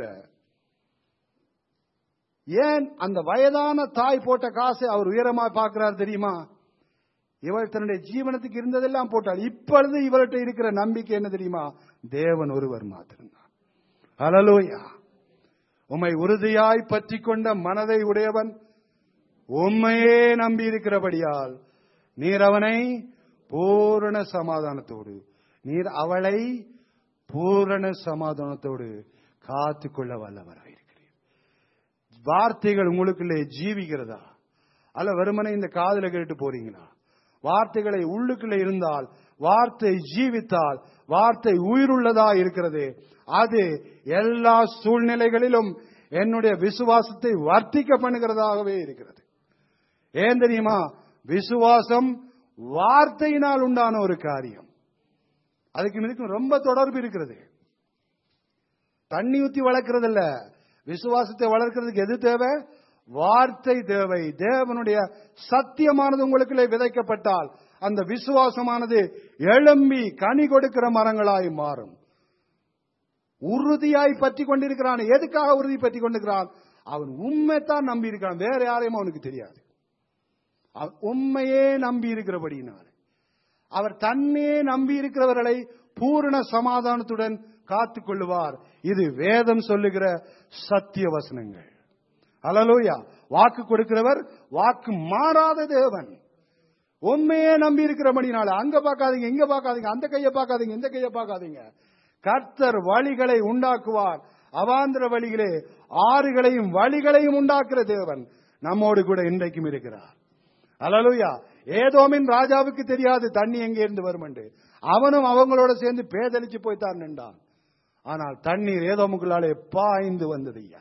ஏன் அந்த வயதான தாய் போட்ட காசை அவர் உயரமா பார்க்கிறார் தெரியுமா இவள் தன்னுடைய ஜீவனத்துக்கு இருந்ததெல்லாம் போட்டாள் இப்பொழுது இவர்கிட்ட இருக்கிற நம்பிக்கை என்ன தெரியுமா தேவன் ஒருவர் மாத்திருந்தான் அலலோயா உம்மை உறுதியாய் பற்றி கொண்ட மனதை உடையவன் உண்மையே நம்பி இருக்கிறபடியால் நீர் அவனை பூரண சமாதானத்தோடு நீர் அவளை பூரண சமாதானத்தோடு காத்துக்கொள்ள வல்லவராயிருக்கிறீர் வார்த்தைகள் உங்களுக்குள்ளே ஜீவிக்கிறதா அல்ல வெறுமனே இந்த காதுல கேட்டு போறீங்களா வார்த்தைகளை உள்ளுக்குள்ளே இருந்தால் வார்த்தை ஜீவித்தால் வார்த்தை உயிருள்ளதா இருக்கிறது அது எல்லா சூழ்நிலைகளிலும் என்னுடைய விசுவாசத்தை வர்த்திக்க பண்ணுகிறதாகவே இருக்கிறது ஏன் தெரியுமா விசுவாசம் வார்த்தையினால் உண்டான ஒரு காரியம் அதுக்கு இதுக்கும் ரொம்ப தொடர்பு இருக்கிறது தண்ணி ஊத்தி வளர்க்கறது இல்ல விசுவாசத்தை வளர்க்கறதுக்கு எது தேவை வார்த்தை தேவை தேவனுடைய சத்தியமானது உங்களுக்குள்ளே விதைக்கப்பட்டால் அந்த விசுவாசமானது எழும்பி கனி கொடுக்கிற மரங்களாய் மாறும் உறுதியாய் பற்றி கொண்டிருக்கிறான் எதுக்காக உறுதி பற்றி கொண்டிருக்கிறான் அவன் உண்மைத்தான் நம்பி இருக்கிறான் வேற யாரையும் அவனுக்கு தெரியாது அவன் உண்மையே நம்பி இருக்கிறபடியினால் அவர் தன்னே நம்பி இருக்கிறவர்களை பூரண சமாதானத்துடன் காத்துக் கொள்ளுவார் இது வேதம் சொல்லுகிற சத்திய வசனங்கள் அலலோயா வாக்கு கொடுக்கிறவர் வாக்கு மாறாத தேவன் உண்மையே நம்பி இருக்கிறபடினால அங்க பார்க்காதீங்க இங்க பார்க்காதீங்க அந்த கையை பார்க்காதீங்க இந்த கையை பார்க்காதீங்க கர்த்தர் வழிகளை உண்டாக்குவார் அவாந்திர வழியிலே ஆறுகளையும் வழிகளையும் உண்டாக்குற தேவன் நம்மோடு கூட இன்றைக்கும் இருக்கிறார் அலலுயா ஏதோமின் ராஜாவுக்கு தெரியாது தண்ணி எங்கே இருந்து வரும் என்று அவனும் அவங்களோட சேர்ந்து பேதலிச்சு போய்த்தான் நின்றான் ஆனால் தண்ணீர் ஏதோமுக்குள்ளாலே பாய்ந்து வந்தது ஐயா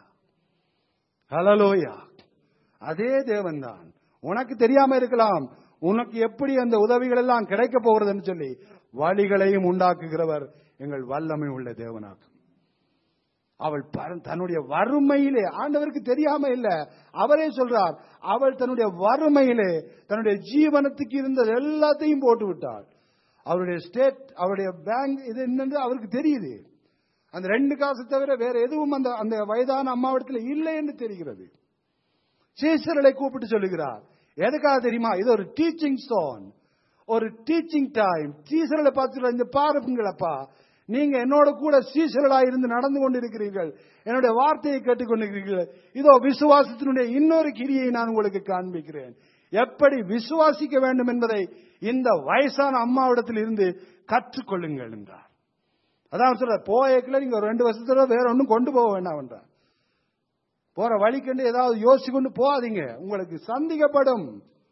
ஹலலோயா அதே தேவன்தான் உனக்கு தெரியாம இருக்கலாம் உனக்கு எப்படி அந்த உதவிகள் எல்லாம் கிடைக்க போகிறதுன்னு சொல்லி வழிகளையும் உண்டாக்குகிறவர் எங்கள் வல்லமை உள்ள தேவனாகும் அவள் பர- தன்னுடைய வறுமையிலே ஆண்டவருக்கு தெரியாம இல்ல அவரே சொல்றார் அவள் தன்னுடைய வறுமையிலே தன்னுடைய ஜீவனத்துக்கு இருந்தது எல்லாத்தையும் போட்டு விட்டாள் அவருடைய ஸ்டேட் அவருடைய பேங்க் இது என்னன்னு அவருக்கு தெரியுது அந்த ரெண்டு காசு தவிர வேற எதுவும் அந்த அந்த வயதான அம்மாவிடத்துல இல்லை என்று தெரிகிறது சீசர்களை கூப்பிட்டு சொல்லுகிறார் எதுக்காக தெரியுமா இது ஒரு டீச்சிங் ஸ்டோன் ஒரு டீச்சிங் டைம் சீசர்களை பார்த்து இந்த பாருங்களப்பா நீங்க என்னோட கூட சீசர்களா இருந்து நடந்து கொண்டிருக்கிறீர்கள் என்னுடைய வார்த்தையை கேட்டுக்கொண்டிருக்கிறீர்கள் இதோ விசுவாசத்தினுடைய இன்னொரு கிரியை நான் உங்களுக்கு காண்பிக்கிறேன் எப்படி விசுவாசிக்க வேண்டும் என்பதை இந்த வயசான அம்மாவிடத்தில் இருந்து கற்றுக்கொள்ளுங்கள் என்றார் அதான் சொல்ற போயக்கில் நீங்க ஒரு ரெண்டு வருஷத்துல வேற ஒன்றும் கொண்டு போக வேண்டாம் என்றார் போற வழிக்கண்டு ஏதாவது யோசிச்சு கொண்டு போகாதீங்க உங்களுக்கு சந்திக்கப்படும்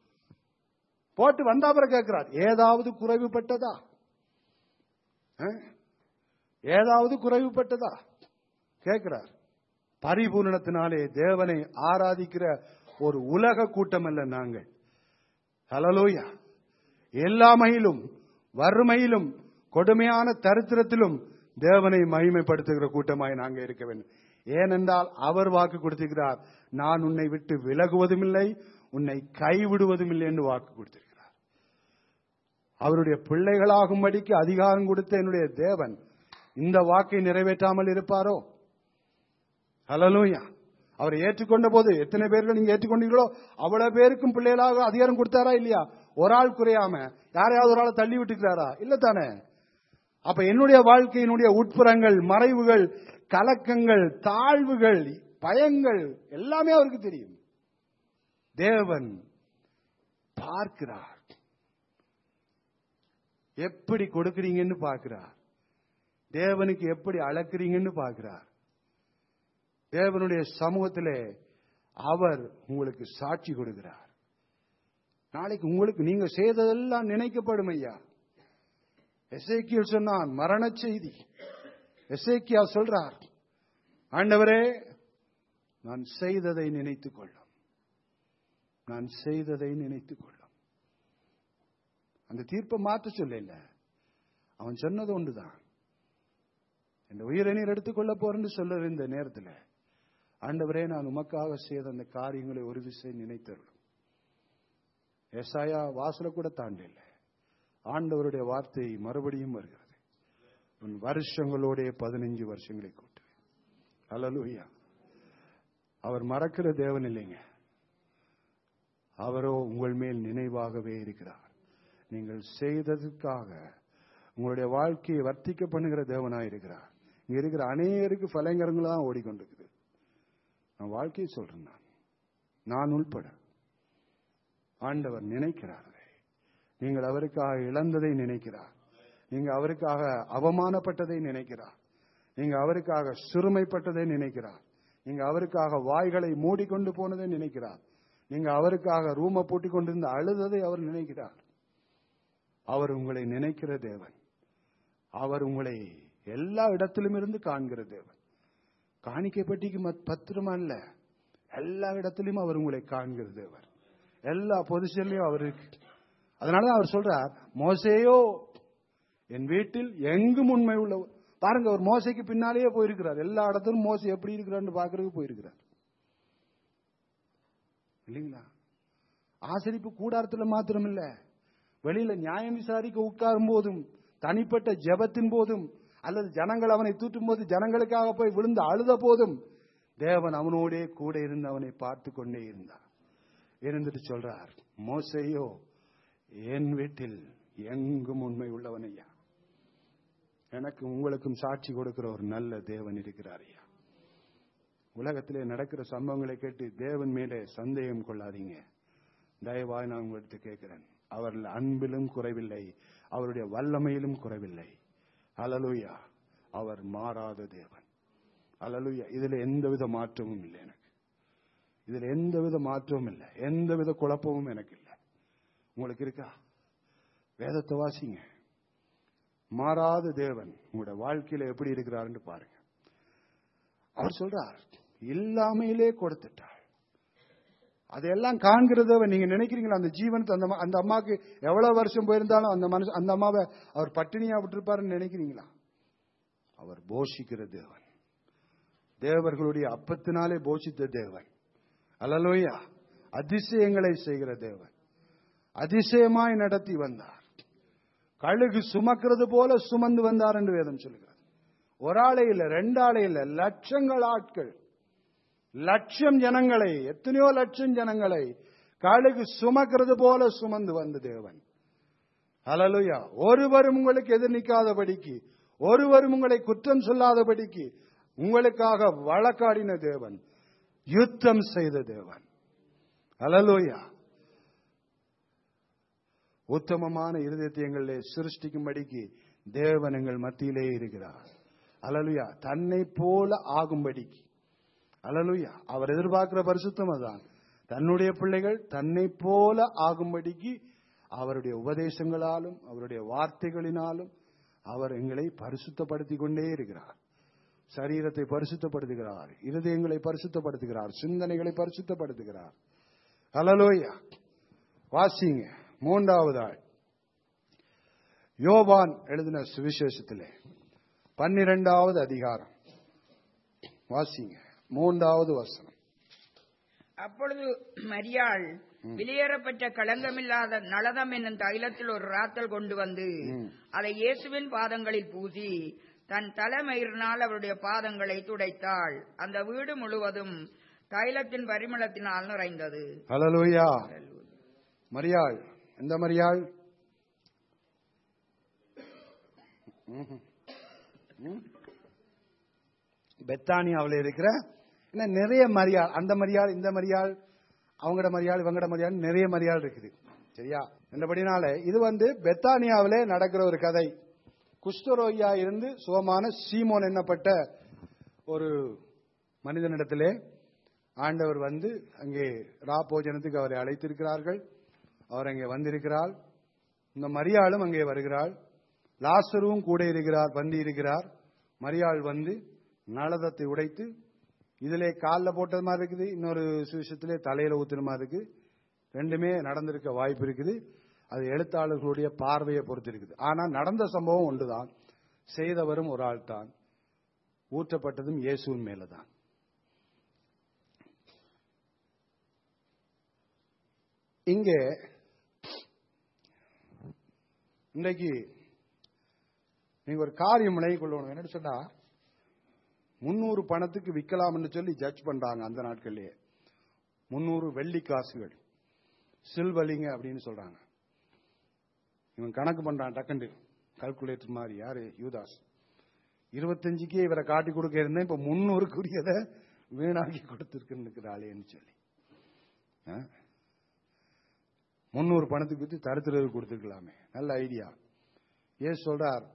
போட்டு வந்தா பிறகு கேட்கிறார் ஏதாவது குறைவுபட்டதா அஹ்? ஏதாவது குறைவுபட்டதா கேட்கிறார் பரிபூரணத்தினாலே தேவனை ஆராதிக்கிற ஒரு உலக கூட்டம் அல்ல நாங்கள் ஹலலோயா எல்லாமையிலும் வறுமையிலும் கொடுமையான தரித்திரத்திலும் தேவனை மகிமைப்படுத்துகிற கூட்டமாய் நாங்க இருக்க வேண்டும் ஏனென்றால் அவர் வாக்கு கொடுத்திருக்கிறார் நான் உன்னை விட்டு விலகுவதும் இல்லை உன்னை கைவிடுவதும் இல்லை என்று வாக்கு கொடுத்திருக்கிறார் அவருடைய பிள்ளைகளாகும்படிக்கு அதிகாரம் கொடுத்த என்னுடைய தேவன் இந்த வாக்கை நிறைவேற்றாமல் இருப்பாரோ ஹலலூயா அவரை ஏற்றுக்கொண்ட போது எத்தனை பேர்கள் நீங்க ஏற்றுக்கொண்டீங்களோ அவ்வளவு பேருக்கும் பிள்ளைகளாக அதிகாரம் கொடுத்தாரா இல்லையா ஒரு ஆள் குறையாம யாரையாவது ஒரு ஆளை தள்ளி விட்டுக்கிறாரா இல்ல தானே அப்ப என்னுடைய வாழ்க்கையினுடைய உட்புறங்கள் மறைவுகள் கலக்கங்கள் தாழ்வுகள் பயங்கள் எல்லாமே அவருக்கு தெரியும் தேவன் பார்க்கிறார் எப்படி கொடுக்கிறீங்கன்னு பார்க்கிறார் தேவனுக்கு எப்படி அளக்குறீங்கன்னு பார்க்கிறார் தேவனுடைய சமூகத்திலே அவர் உங்களுக்கு சாட்சி கொடுக்கிறார் நாளைக்கு உங்களுக்கு நீங்க செய்ததெல்லாம் நினைக்கப்படும் ஐயா எசேக்கியல் சொன்னான் மரண செய்தி எசேக்கியா சொல்றார் ஆண்டவரே நான் செய்ததை நினைத்துக் கொள்ளும் நான் செய்ததை நினைத்துக் கொள்ளும் அந்த தீர்ப்பை மாற்ற சொல்லல அவன் சொன்னது ஒன்றுதான் இந்த உயிரை நீர் எடுத்துக்கொள்ள போறேன்னு சொல்ல இந்த நேரத்தில் ஆண்டவரே நான் உமக்காக செய்த அந்த காரியங்களை ஒரு விசை நினைத்தருளும் ஏசாயா வாசல கூட தாண்டில்ல ஆண்டவருடைய வார்த்தை மறுபடியும் வருகிறது உன் வருஷங்களோடைய பதினஞ்சு வருஷங்களை கூட்டு அல்லலுயா அவர் மறக்கிற தேவன் இல்லைங்க அவரோ உங்கள் மேல் நினைவாகவே இருக்கிறார் நீங்கள் செய்ததற்காக உங்களுடைய வாழ்க்கையை வர்த்திக்க பண்ணுகிற தேவனாய் இருக்கிறார் இங்க இருக்கிற அநேகருக்கு பலங்கரங்களா தான் ஓடிக்கொண்டிருக்குது நான் வாழ்க்கையை சொல்றேன் நான் நான் உள்பட ஆண்டவர் நினைக்கிறார் அதை. நீங்கள் அவருக்காக இழந்ததை நினைக்கிறார் நீங்க அவருக்காக அவமானப்பட்டதை நினைக்கிறார் நீங்க அவருக்காக சிறுமைப்பட்டதை நினைக்கிறார் நீங்க அவருக்காக வாய்களை மூடிக்கொண்டு போனதை நினைக்கிறார் நீங்க அவருக்காக ரூமை பூட்டிக் கொண்டிருந்த அழுததை அவர் நினைக்கிறார் அவர் உங்களை நினைக்கிற தேவன் அவர் உங்களை எல்லா இடத்திலும் இருந்து காண்கிற தேவன் காணிக்கை பெட்டிக்கு மத்- பத்திரமா இல்ல எல்லா இடத்திலும் அவர் உங்களை காண்கிற தேவன் எல்லா பொசிஷன்லயும் அவர் இருக்கு அதனாலதான் அவர் சொல்றார் மோசேயோ என் வீட்டில் எங்கும் உண்மை உள்ளவர் பாருங்க அவர் மோசைக்கு பின்னாலேயே போயிருக்கிறார் எல்லா இடத்திலும் மோசை எப்படி இருக்கிறான்னு பாக்குறதுக்கு போயிருக்கிறார் இல்லைங்களா ஆசரிப்பு கூடாரத்துல மாத்திரம் இல்ல வெளியில நியாயம் விசாரிக்க உட்காரும் போதும் தனிப்பட்ட ஜெபத்தின் போதும் அல்லது ஜனங்கள் அவனை தூற்றும் போது ஜனங்களுக்காக போய் விழுந்து அழுத போதும் தேவன் அவனோடே கூட இருந்து அவனை பார்த்து கொண்டே இருந்தார் இருந்துட்டு சொல்றார் மோசையோ என் வீட்டில் எங்கும் உண்மை உள்ளவன் ஐயா எனக்கு உங்களுக்கும் சாட்சி கொடுக்கிற ஒரு நல்ல தேவன் இருக்கிறார் ஐயா உலகத்திலே நடக்கிற சம்பவங்களை கேட்டு தேவன் மேலே சந்தேகம் கொள்ளாதீங்க தயவாய் நான் உங்களுக்கு கேட்கிறேன் அவர் அன்பிலும் குறைவில்லை அவருடைய வல்லமையிலும் குறைவில்லை ஹalleluya அவர் மாறாத தேவன் அல்லலுயா இதுல எந்தவித மாற்றமும் இல்லை எனக்கு இதுல எந்தவித மாற்றமும் இல்லை எந்தவித குழப்பமும் எனக்கு இல்லை உங்களுக்கு இருக்கா வேதத்தை வாசிங்க மாறாத தேவன் உங்களுடைய வாழ்க்கையில எப்படி இருக்கிறாருன்னு பாருங்க அவர் சொல்றார் இல்லாமையிலே கொடுத்துட்டார் அதையெல்லாம் காண்கிறதவ நீங்க நினைக்கிறீங்களா அந்த ஜீவனத்தை அந்த அம்மா- அந்த அம்மாக்கு எவ்வளவு வருஷம் போயிருந்தாலும் அந்த மனுஷன் அந்த அம்மாவை அவர் பட்டினியா விட்டுருப்பாருன்னு நினைக்கிறீங்களா அவர் போஷிக்கிற தேவன் தேவர்களுடைய அப்பத்தினாலே போஷித்த தேவன் அல்லலோயா அதிசயங்களை செய்கிற தேவன் அதிசயமாய் நடத்தி வந்தார் கழுகு சுமக்கிறது போல சுமந்து வந்தார் என்று வேதம் சொல்கிறது ஒரு ஆளே இல்ல ரெண்டு ஆளே இல்ல லட்சங்கள் ஆட்கள் லட்சம் ஜனங்களை எத்தனையோ லட்சம் ஜனங்களை கழுகு சுமக்கிறது போல சுமந்து வந்த தேவன் ஹalleluya ஒருவரும் உங்களுக்கு எதிர் நிற்காதபடிக்கு ஒருவரும் உங்களை குற்றம் சொல்லாதபடிக்கு உங்களுக்காக வழக்காடின தேவன் யுத்தம் செய்த தேவன் ஹalleluya உத்தமமான இருதயத்தை எங்களிலே சிருஷ்டிக்கும்படிக்கு தேவன் எங்கள் மத்தியிலே இருக்கிறார் அலலுயா தன்னை போல ஆகும்படிக்கு அலலுயா அவர் எதிர்பார்க்கிற பரிசுத்தம் அதான் தன்னுடைய பிள்ளைகள் தன்னை போல ஆகும்படிக்கு அவருடைய உபதேசங்களாலும் அவருடைய வார்த்தைகளினாலும் அவர் எங்களை பரிசுத்தப்படுத்திக் கொண்டே இருக்கிறார் சரீரத்தை பரிசுத்தப்படுத்துகிறார் இருதயங்களை பரிசுத்தப்படுத்துகிறார் சிந்தனைகளை பரிசுத்தப்படுத்துகிறார் அலலோயா வாசிங்க மூன்றாவது ஆள் யோவான் எழுதின சுவிசேஷத்திலே பன்னிரெண்டாவது அதிகாரம் வாசிங்க மூன்றாவது வசனம் அப்பொழுது மரியாள் வெளியேறப்பட்ட களங்கமில்லாத நளதம் என்னும் தைலத்தில் ஒரு ராத்தல் கொண்டு வந்து அதை இயேசுவின் பாதங்களில் பூசி தன் தலைமயிரினால் அவருடைய பாதங்களை துடைத்தாள் அந்த வீடு முழுவதும் தைலத்தின் பரிமளத்தினால் நிறைந்தது ஹalleluya மரியாள் எந்த மரியாள் ம்ஹும். ம்? பெத்தானியாவில் இருக்கிற என்ன நிறைய மரியாள் அந்த மரியாள் இந்த மரியாள் அவங்கட மரியாள் இவங்கட மரியாள் நிறைய மரியாள் இருக்குது சரியா என்றபடினால இது வந்து பெத்தானியாவிலே நடக்கிற ஒரு கதை குஷ்டரோகியா இருந்து சுகமான சீமோன் என்னப்பட்ட ஒரு மனிதனிடத்திலே ஆண்டவர் வந்து அங்கே ரா போஜனத்துக்கு அவரை அழைத்திருக்கிறார்கள் அவர் அங்கே வந்திருக்கிறார் இந்த மரியாளும் அங்கே வருகிறாள் லாசருவும் கூட இருக்கிறார் வந்து இருக்கிறார் மரியாள் வந்து நளதத்தை உடைத்து இதிலே காலில் போட்டது மாதிரி இருக்குது இன்னொரு சுவிசத்திலே தலையில ஊத்துன மாதிரி இருக்கு ரெண்டுமே நடந்திருக்க வாய்ப்பு இருக்குது அது எழுத்தாளர்களுடைய பார்வையை பொறுத்து இருக்குது ஆனா நடந்த சம்பவம் ஒன்றுதான் செய்தவரும் ஒரு ஆள் தான் ஊற்றப்பட்டதும் இயேசுவின் மேலதான் இங்கே இன்றைக்கு நீங்க ஒரு காரியம் விளங்கிக் கொள்ளணும் என்னன்னு சொன்னா முன்னூறு பணத்துக்கு விற்கலாம்னு சொல்லி ஜட்ஜ் பண்றாங்க அந்த நாட்கள்லயே முன்னூறு வெள்ளி காசுகள் சில்வலிங்க அப்படின்னு சொல்றாங்க இவன் கணக்கு பண்றான் டக்குண்டு கால்குலேட்டர் மாதிரி யாரு யூதாஸ் இருபத்தஞ்சுக்கே இவரை காட்டி கொடுக்க இருந்தேன் இப்ப முன்னூறுக்குரியதை வீணாக்கி கொடுத்துருக்குன்னு சொல்லி ஆ? முன்னூறு பணத்துக்கு வித்து தருத்திரவு கொடுத்துருக்கலாமே நல்ல ஐடியா ஏன் சொல்றார்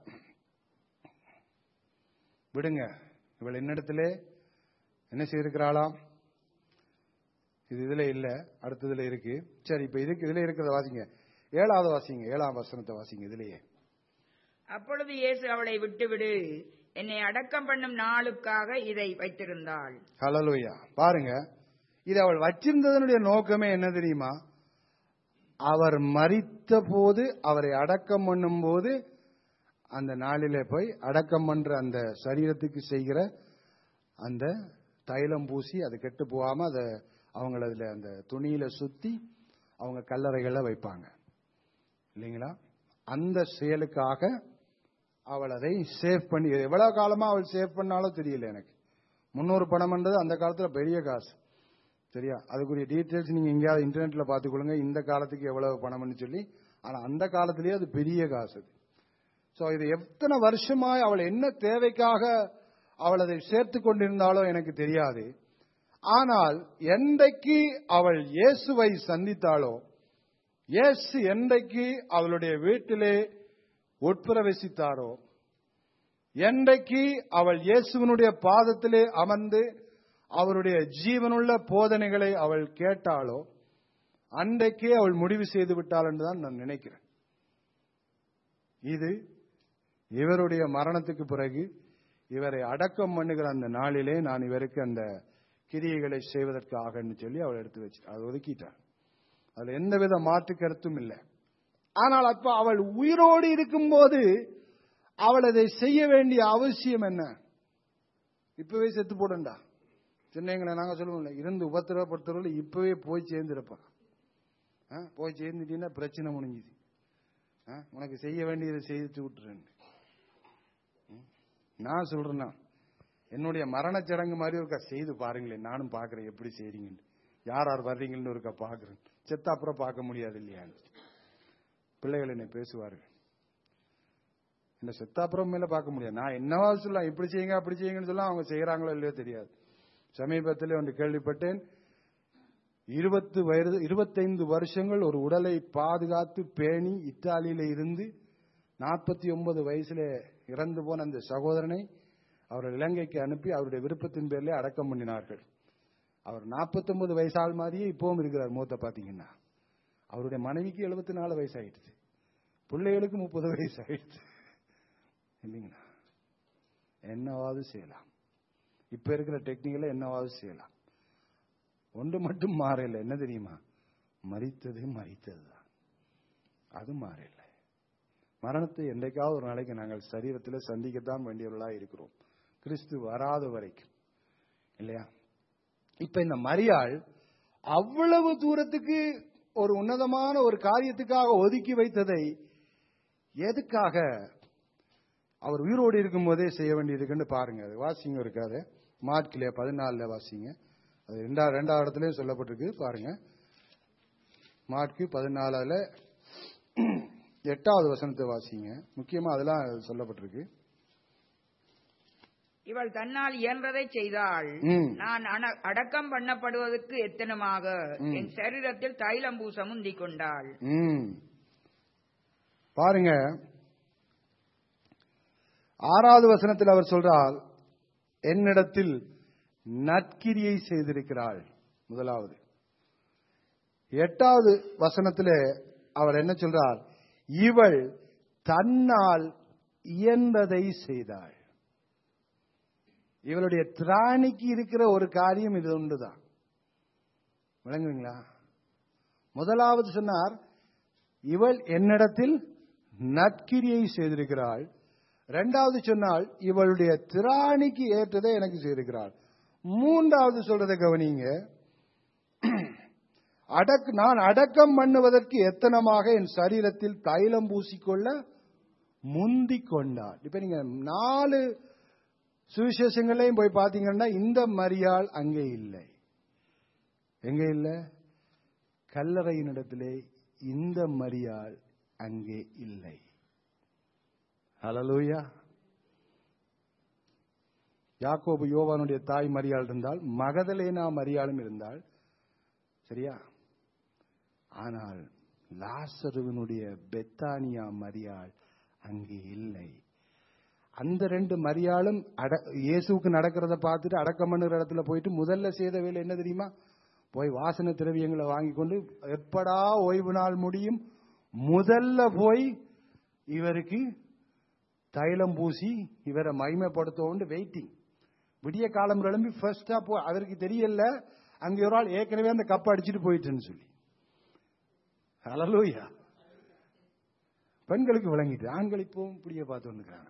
விடுங்க இவள் என்னிடத்திலே என்ன செய்திருக்கிறாளாம் இது இதுல இல்ல அடுத்ததுல இருக்கு சரி இப்ப இதுக்கு இதுல இருக்கிறத வாசிங்க ஏழாவது வாசிங்க ஏழாம் வசனத்தை வாசிங்க இதுலயே அப்பொழுது இயேசு அவளை விட்டுவிடு என்னை அடக்கம் பண்ணும் நாளுக்காக இதை வைத்திருந்தாள் ஹalleluya பாருங்க இது அவள் வச்சிருந்ததனுடைய நோக்கமே என்ன தெரியுமா அவர் மரித்த போது அவரை அடக்கம் பண்ணும் போது அந்த நாளிலே போய் அடக்கம் பண்ற அந்த சரீரத்துக்கு செய்கிற அந்த தைலம் பூசி அது கெட்டு போகாம அதை அவங்கள அதுல அந்த துணியில சுத்தி அவங்க கல்லறைகள்ல வைப்பாங்க இல்லைங்களா அந்த செயலுக்காக அவள் அதை சேவ் பண்ணி எவ்வளவு காலமா அவள் சேவ் பண்ணாலும் தெரியல எனக்கு முன்னூறு பணம்ன்றது அந்த காலத்துல பெரிய காசு சரியா அதுக்குரிய டீட்டெயில்ஸ் நீங்க எங்கேயாவது இன்டர்நெட்ல பாத்துக்கொள்ளுங்க இந்த காலத்துக்கு எவ்வளவு பணம்னு சொல்லி ஆனா அந்த காலத்திலேயே அது பெரிய காசு அது சோ இது எத்தனை வருஷமாய் அவள் என்ன தேவைக்காக அவள் அதை சேர்த்து கொண்டிருந்தாலோ எனக்கு தெரியாது ஆனால் என்றைக்கு அவள் இயேசுவை சந்தித்தாளோ இயேசு என்றைக்கு அவளுடைய வீட்டிலே உட்பிரவேசித்தாரோ என்றைக்கு அவள் இயேசுவனுடைய பாதத்திலே அமர்ந்து அவருடைய ஜீவனுள்ள போதனைகளை அவள் கேட்டாளோ அன்றைக்கே அவள் முடிவு செய்து விட்டாள் என்றுதான் நான் நினைக்கிறேன் இது இவருடைய மரணத்துக்கு பிறகு இவரை அடக்கம் பண்ணுகிற அந்த நாளிலே நான் இவருக்கு அந்த கிரியைகளை செய்வதற்காகன்னு சொல்லி அவள் எடுத்து வச்சு அதை ஒதுக்கிட்டாள் அதுல எந்தவித மாற்று கருத்தும் இல்லை ஆனால் அப்ப அவள் உயிரோடு இருக்கும்போது அவள் அதை செய்ய வேண்டிய அவசியம் என்ன இப்பவே செத்து போடண்டா சின்னங்களை நாங்க சொல்லுவோம்ல இருந்து உபத்திரப்படுத்துறவர்கள் இப்பவே போய் சேர்ந்துருப்பா ஆ, போய் சேர்ந்துட்டீங்கன்னா பிரச்சனை முடிஞ்சுது ஆ, உனக்கு செய்ய வேண்டியதை செய்து விட்டுறேன் ம். நான் சொல்றேன்னா என்னுடைய மரணச் சடங்கு மாதிரி ஒருக்கா செய்து பாருங்களேன் நானும் பார்க்கறேன் எப்படி செய்றீங்கன்னு யார் யார் வர்றீங்கன்னு ஒருக்கா பார்க்கறேன் செத்த அப்புறம் பார்க்க முடியாது இல்லையான்னு பிள்ளைகள் என்னை பேசுவார்கள் என்ன செத்தாப்புறம் மேல பார்க்க முடியாது நான் என்னவா சொல்லலாம் இப்படி செய்யுங்க அப்படி செய்யுங்கன்னு சொல்லலாம் அவங்க செய்யறாங்களோ இல்லையோ தெரியாது சமீபத்தில் ஒன்று கேள்விப்பட்டேன் இருபத்து வயது இருபத்தைந்து வருஷங்கள் ஒரு உடலை பாதுகாத்து பேணி இத்தாலியில இருந்து நாற்பத்தி ஒன்பது வயசுல இறந்து போன அந்த சகோதரனை அவர்கள் இலங்கைக்கு அனுப்பி அவருடைய விருப்பத்தின் பேரிலே அடக்கம் பண்ணினார்கள் அவர் 49 வயசால் மாதிரியே இப்பவும் இருக்கிறார் மூத்த பாத்தீங்கன்னா அவருடைய மனைவிக்கு 74 நாலு வயசாயிடுச்சு பிள்ளைகளுக்கு முப்பது வயசு ஆயிடுச்சு இல்லைங்களா என்னவாவது செய்யலாம் இப்ப இருக்கிற டெக்னிக்கல என்னவாவது செய்யலாம் ஒன்று மட்டும் மாறல என்ன தெரியுமா மறித்தது மறித்தது தான் அது மாறல மரணத்தை என்றைக்காவது ஒரு நாளைக்கு நாங்கள் சரீரத்தில் சந்திக்கத்தான் வேண்டியவர்களாக இருக்கிறோம் கிறிஸ்து வராத வரைக்கும் இல்லையா இப்ப இந்த மரியாள் அவ்வளவு தூரத்துக்கு ஒரு உன்னதமான ஒரு காரியத்துக்காக ஒதுக்கி வைத்ததை எதுக்காக அவர் உயிரோடு இருக்கும் போதே செய்ய வேண்டியிருக்குன்னு பாருங்க அது வாசிங்க இருக்காது மார்க்கிலே பதினாலுல வாசிங்க அது ரெண்டா ரெண்டாவது இடத்துலயும் சொல்லப்பட்டிருக்கு பாருங்க மார்க்கு பதினாலுல எட்டாவது வசனத்தை வாசிங்க முக்கியமா அதெல்லாம் சொல்லப்பட்டிருக்கு இவள் தன்னால் இயன்றதை செய்தாள் ம். நான் அன- அடக்கம் பண்ணப்படுவதற்கு எத்தனமாக என் சரீரத்தில் தைலம் பூச முந்திக் கொண்டாள் ம். பாருங்க ஆறாவது வசனத்தில் அவர் சொல்றார் என்னிடத்தில் நற்கிரியை செய்திருக்கிறாள் முதலாவது எட்டாவது வசனத்தில் அவர் என்ன சொல்றார் இவள் தன்னால் இயன்றதை செய்தாள் இவளுடைய திராணிக்கு இருக்கிற ஒரு காரியம் இது ஒன்றுதான் விளங்குவீங்களா முதலாவது சொன்னார் இவள் என்னிடத்தில் நற்கிரியை செய்திருக்கிறாள் இரண்டாவது சொன்னால் இவளுடைய திராணிக்கு ஏற்றதை எனக்கு செய்திருக்கிறாள் மூன்றாவது சொல்றதை கவனிங்க அடக் நான் அடக்கம் பண்ணுவதற்கு எத்தனமாக என் சரீரத்தில் தைலம் பூசிக்கொள்ள முந்திக் கொண்டாள் இப்ப நீங்க நாலு சுவிசேஷங்களையும் போய் பாத்தீங்கன்னா இந்த மரியாள் அங்கே இல்லை எங்க இல்லை கல்லறையினிடத்திலே இந்த மரியாள் அங்கே இல்லை ஹalleluya யாக்கோபு யோவானுடைய தாய் மரியாள் இருந்தால் மகதலேனா மரியாளும் இருந்தால் சரியா ஆனால் லாசருவினுடைய பெத்தானியா மரியாள் அங்கே இல்லை அந்த ரெண்டு மரியாளும் அட- இயேசுவுக்கு நடக்கிறத பார்த்துட்டு அடக்கம் பண்ணுகிற இடத்துல போயிட்டு முதல்ல செய்த வேலை என்ன தெரியுமா போய் வாசனை திரவியங்களை வாங்கி கொண்டு எப்படா ஓய்வு நாள் முடியும் முதல்ல போய் இவருக்கு தைலம் பூசி இவரை மகிமைப்படுத்த வெயிட்டிங் விடிய காலம் கிளம்பி ஃபர்ஸ்டா போ அவருக்கு தெரியல அங்க ஒரு ஆள் ஏற்கனவே அந்த கப்பை அடிச்சிட்டு போயிட்டுன்னு சொல்லி ஹalleluya பெண்களுக்கு விளங்கிட்டு ஆண்கள் இப்பவும் இப்படியே பார்த்து வந்துக்கிறாங்க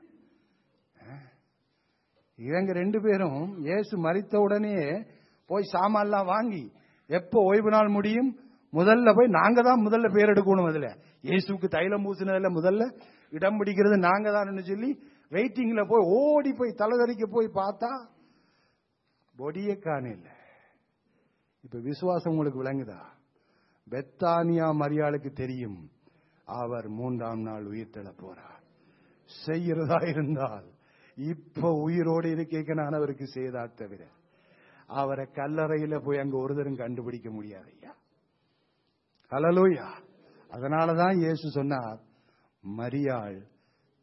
இவங்க ரெண்டு பேரும் இயேசு மறித்த உடனே போய் சாமான்லாம் வாங்கி எப்போ ஓய்வு நாள் முடியும் முதல்ல போய் நாங்க தான் முதல்ல பேர் எடுக்கணும் அதுல இயேசுக்கு தைலம் பூசினதுல முதல்ல இடம் பிடிக்கிறது நாங்க தான் சொல்லி வெயிட்டிங்ல போய் ஓடி போய் தலைதறிக்க போய் பார்த்தா பொடியே காணல இப்ப விசுவாசம் உங்களுக்கு விளங்குதா பெத்தானியா மரியாளுக்கு தெரியும் அவர் மூன்றாம் நாள் உயிர் தள்ள போறார் செய்யறதா இருந்தால் இப்ப உயிரோடு இருக்க நான் அவருக்கு செய்தா தவிர அவரை கல்லறையில போய் அங்க ஒருத்தரும் கண்டுபிடிக்க முடியாது ஐயா ஹalleluya அதனாலதான் இயேசு சொன்னார் மரியாள்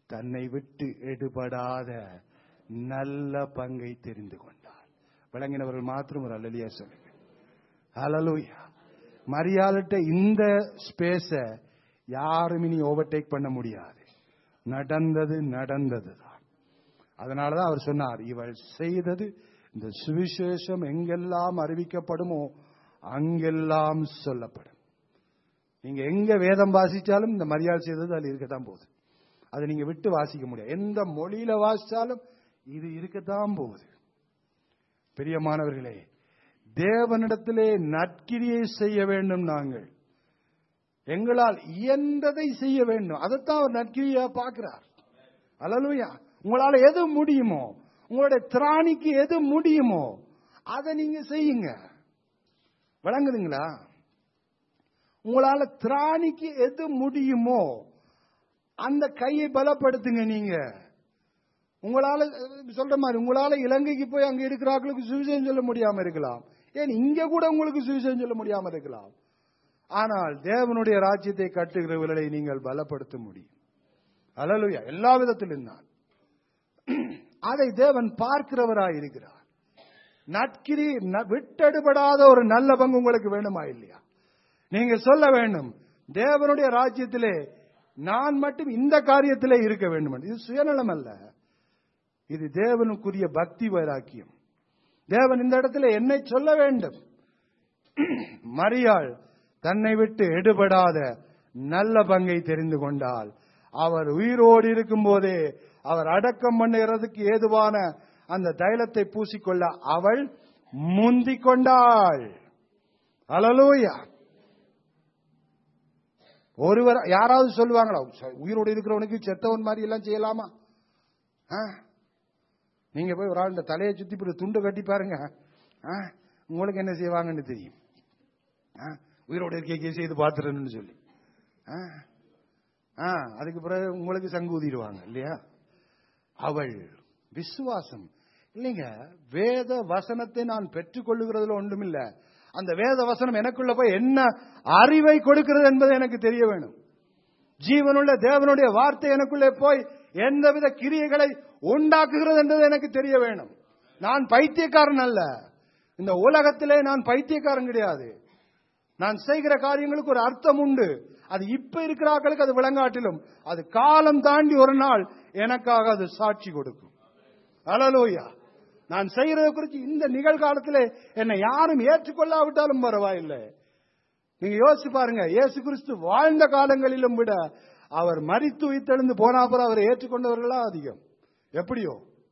தன்னை விட்டு எடுபடாத நல்ல பங்கை தெரிந்து கொண்டார் விளங்கினவர்கள் மாத்திரம் ஒரு அல்லலியா சொல்லுங்க ஹalleluya மரியாளிட்ட இந்த ஸ்பேஸ யாரும் இனி ஓவர்டேக் பண்ண முடியாது நடந்தது நடந்தது தான் அதனாலதான் அவர் சொன்னார் இவள் செய்தது இந்த சுவிசேஷம் எங்கெல்லாம் அறிவிக்கப்படுமோ அங்கெல்லாம் சொல்லப்படும் நீங்க எங்க வேதம் வாசிச்சாலும் இந்த மரியாதை செய்தது அதில் இருக்கத்தான் போகுது அதை நீங்க விட்டு வாசிக்க முடியாது எந்த மொழியில வாசிச்சாலும் இது இருக்கத்தான் போகுது பிரியமானவர்களே தேவனிடத்திலே நற்கிரியை செய்ய வேண்டும் நாங்கள் எங்களால் இயன்றதை செய்ய வேண்டும் அதைத்தான் அவர் நற்கிரியா பார்க்கிறார் அல்லலுயா உங்களால எது முடியுமோ உங்களுடைய திராணிக்கு எது முடியுமோ அதை நீங்க செய்யுங்க விளங்குதுங்களா உங்களால திராணிக்கு எது முடியுமோ அந்த கையை பலப்படுத்துங்க நீங்க உங்களால அஹ், சொல்ற மாதிரி உங்களால இலங்கைக்கு போய் அங்க இருக்கிறார்களுக்கு சுவிசேஷம் சொல்ல முடியாம இருக்கலாம் ஏன் இங்க கூட உங்களுக்கு சுவிசேஷம் சொல்ல முடியாம இருக்கலாம் ஆனால் தேவனுடைய ராஜ்யத்தை கட்டுகிறவர்களை நீங்கள் பலப்படுத்த முடியும் அலலுயா எல்லா விதத்திலும் தான் அதை தேவன் பார்க்கிறவராய் இருக்கிறார் நட்கிரி ந- விட்டெடுபடாத ஒரு நல்ல பங்கு உங்களுக்கு வேணுமா இல்லையா நீங்க சொல்ல வேண்டும் தேவனுடைய ராஜ்யத்திலே நான் மட்டும் இந்த காரியத்திலே இருக்க வேண்டும் என்று. இது சுயநலம் அல்ல இது தேவனுக்குரிய பக்தி வைராக்கியம் தேவன் இந்த இடத்துல என்னை சொல்ல வேண்டும் மரியாள் தன்னை விட்டு எடுபடாத நல்ல பங்கை தெரிந்து கொண்டால் அவர் உயிரோடு இருக்கும்போதே அவர் அடக்கம் பண்ணுகிறதுக்கு ஏதுவான அந்த தைலத்தை பூசிக்கொள்ள அவள் முந்திக் கொண்டாள் அலலூயா ஒருவர் யாராவது சொல்லுவாங்களா ச- உயிரோடு இருக்கிறவனுக்கு செத்தவன் மாதிரி எல்லாம் செய்யலாமா ஆ? நீங்க போய் ஒரு ஆள் தலையை சுத்தி இப்படி துண்டு கட்டி பாருங்க ஆ? உங்களுக்கு என்ன செய்வாங்கன்னு தெரியும் ஆ? உயிரோடு இருக்க செய்து பார்த்துறேன்னு சொல்லி ஆ? ஆ, அதுக்கு பிறகு உங்களுக்கு சங்கு ஊதிடுவாங்க இல்லையா அவள் விசுவாசம் இல்லைங்க வேத வசனத்தை நான் பெற்றுக்கொள்ளுகிறதுல ஒன்றுமில்ல அந்த வேத வசனம் எனக்குள்ள போய் என்ன அறிவை கொடுக்கிறது என்பது எனக்கு தெரிய வேணும் ஜீவனுள்ள தேவனுடைய வார்த்தை எனக்குள்ளே போய் எந்தவித கிரியைகளை உண்டாக்குகிறது என்பது எனக்கு தெரிய வேணும் நான் பைத்தியக்காரன் அல்ல இந்த உலகத்திலே நான் பைத்தியக்காரன் கிடையாது நான் செய்கிற காரியங்களுக்கு ஒரு அர்த்தம் உண்டு அது இப்ப இருக்கிற ஆட்களுக்கு அது விளங்காட்டிலும் அது காலம் தாண்டி ஒரு நாள் எனக்காக அது சாட்சி கொடுக்கும் அலலோயா நான் செய்யறதை குறித்து இந்த நிகழ்காலத்திலே என்னை யாரும் ஏற்றுக்கொள்ளாவிட்டாலும் பரவாயில்லை நீங்க யோசிச்சு பாருங்க இயேசு கிறிஸ்து வாழ்ந்த காலங்களிலும் விட அவர் மரித்து உயிர்த்தெழுந்து போனா அப்புறம் அவரை ஏற்றுக்கொண்டவர்களா அதிகம் எப்படியோ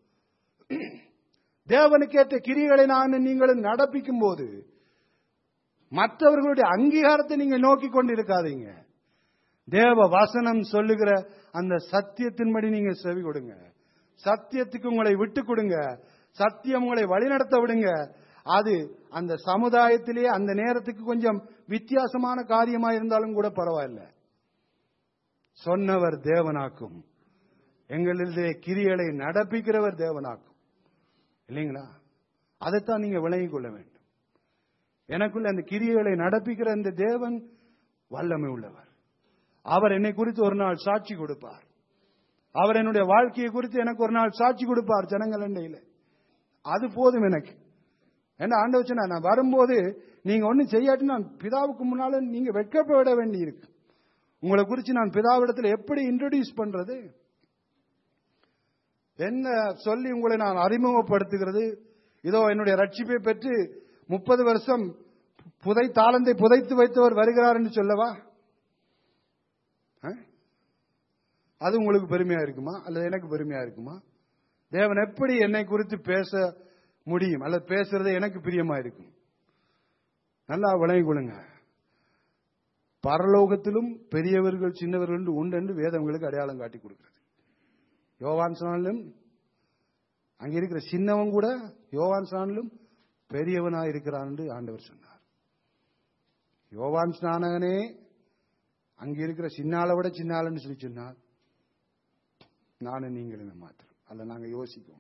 தேவனுக்கேற்ற கிரிகளை நான் நீங்களும் நடப்பிக்கும் போது மற்றவர்களுடைய அங்கீகாரத்தை நீங்க நோக்கி கொண்டு இருக்காதீங்க தேவ வசனம் சொல்லுகிற அந்த சத்தியத்தின்படி நீங்க செவி கொடுங்க சத்தியத்துக்கு உங்களை விட்டு கொடுங்க சத்தியம் உங்களை வழிநடத்த விடுங்க அது அந்த சமுதாயத்திலே அந்த நேரத்துக்கு கொஞ்சம் வித்தியாசமான காரியமா இருந்தாலும் கூட பரவாயில்ல சொன்னவர் தேவனாக்கும் எங்களிலே கிரிகளை நடப்பிக்கிறவர் தேவனாக்கும் இல்லைங்களா அதைத்தான் நீங்க விளங்கிக் கொள்ள வேண்டும் எனக்குள்ள அந்த கிரியைகளை நடப்பிக்கிற அந்த தேவன் வல்லமை உள்ளவர் அவர் என்னை குறித்து ஒரு நாள் சாட்சி கொடுப்பார் அவர் என்னுடைய வாழ்க்கையை குறித்து எனக்கு ஒரு நாள் சாட்சி கொடுப்பார் ஜனங்கள் அண்டையில அது போதும் எனக்கு என்ன ஆண்டவர் சொன்னா நான் வரும்போது நீங்க ஒன்னும் செய்யாட்டி நான் பிதாவுக்கு முன்னால நீங்க வெட்கப்பட வேண்டி இருக்கு உங்களை குறித்து நான் பிதாவிடத்தில் எப்படி இன்ட்ரோடியூஸ் பண்றது என்ன சொல்லி உங்களை நான் அறிமுகப்படுத்துகிறது இதோ என்னுடைய ரட்சிப்பை பெற்று முப்பது வருஷம் புதை தாளந்தை புதைத்து வைத்தவர் வருகிறார் என்று சொல்லவா ஆ? அது உங்களுக்கு பெருமையா இருக்குமா அல்லது எனக்கு பெருமையா இருக்குமா தேவன் எப்படி என்னை குறித்து பேச முடியும் அல்லது பேசுறது எனக்கு பிரியமா இருக்கும் நல்லா விளங்கிக் கொள்ளுங்க பரலோகத்திலும் பெரியவர்கள் சின்னவர்கள் என்று உண்டு என்று வேதங்களுக்கு அடையாளம் காட்டி கொடுக்கிறது யோவான் சொன்னாலும் அங்க இருக்கிற சின்னவன் கூட யோவான் ஸ்நானிலும் பெரியவனா இருக்கிறான் என்று ஆண்டவர் சொன்னார் யோவான் ஸ்நானகனே அங்க இருக்கிற சின்னால விட சின்னாலன்னு சொல்லி சொன்னார் நானும் நீங்களுமே மாத்திரம் அல்ல நாங்க யோசிக்கணும்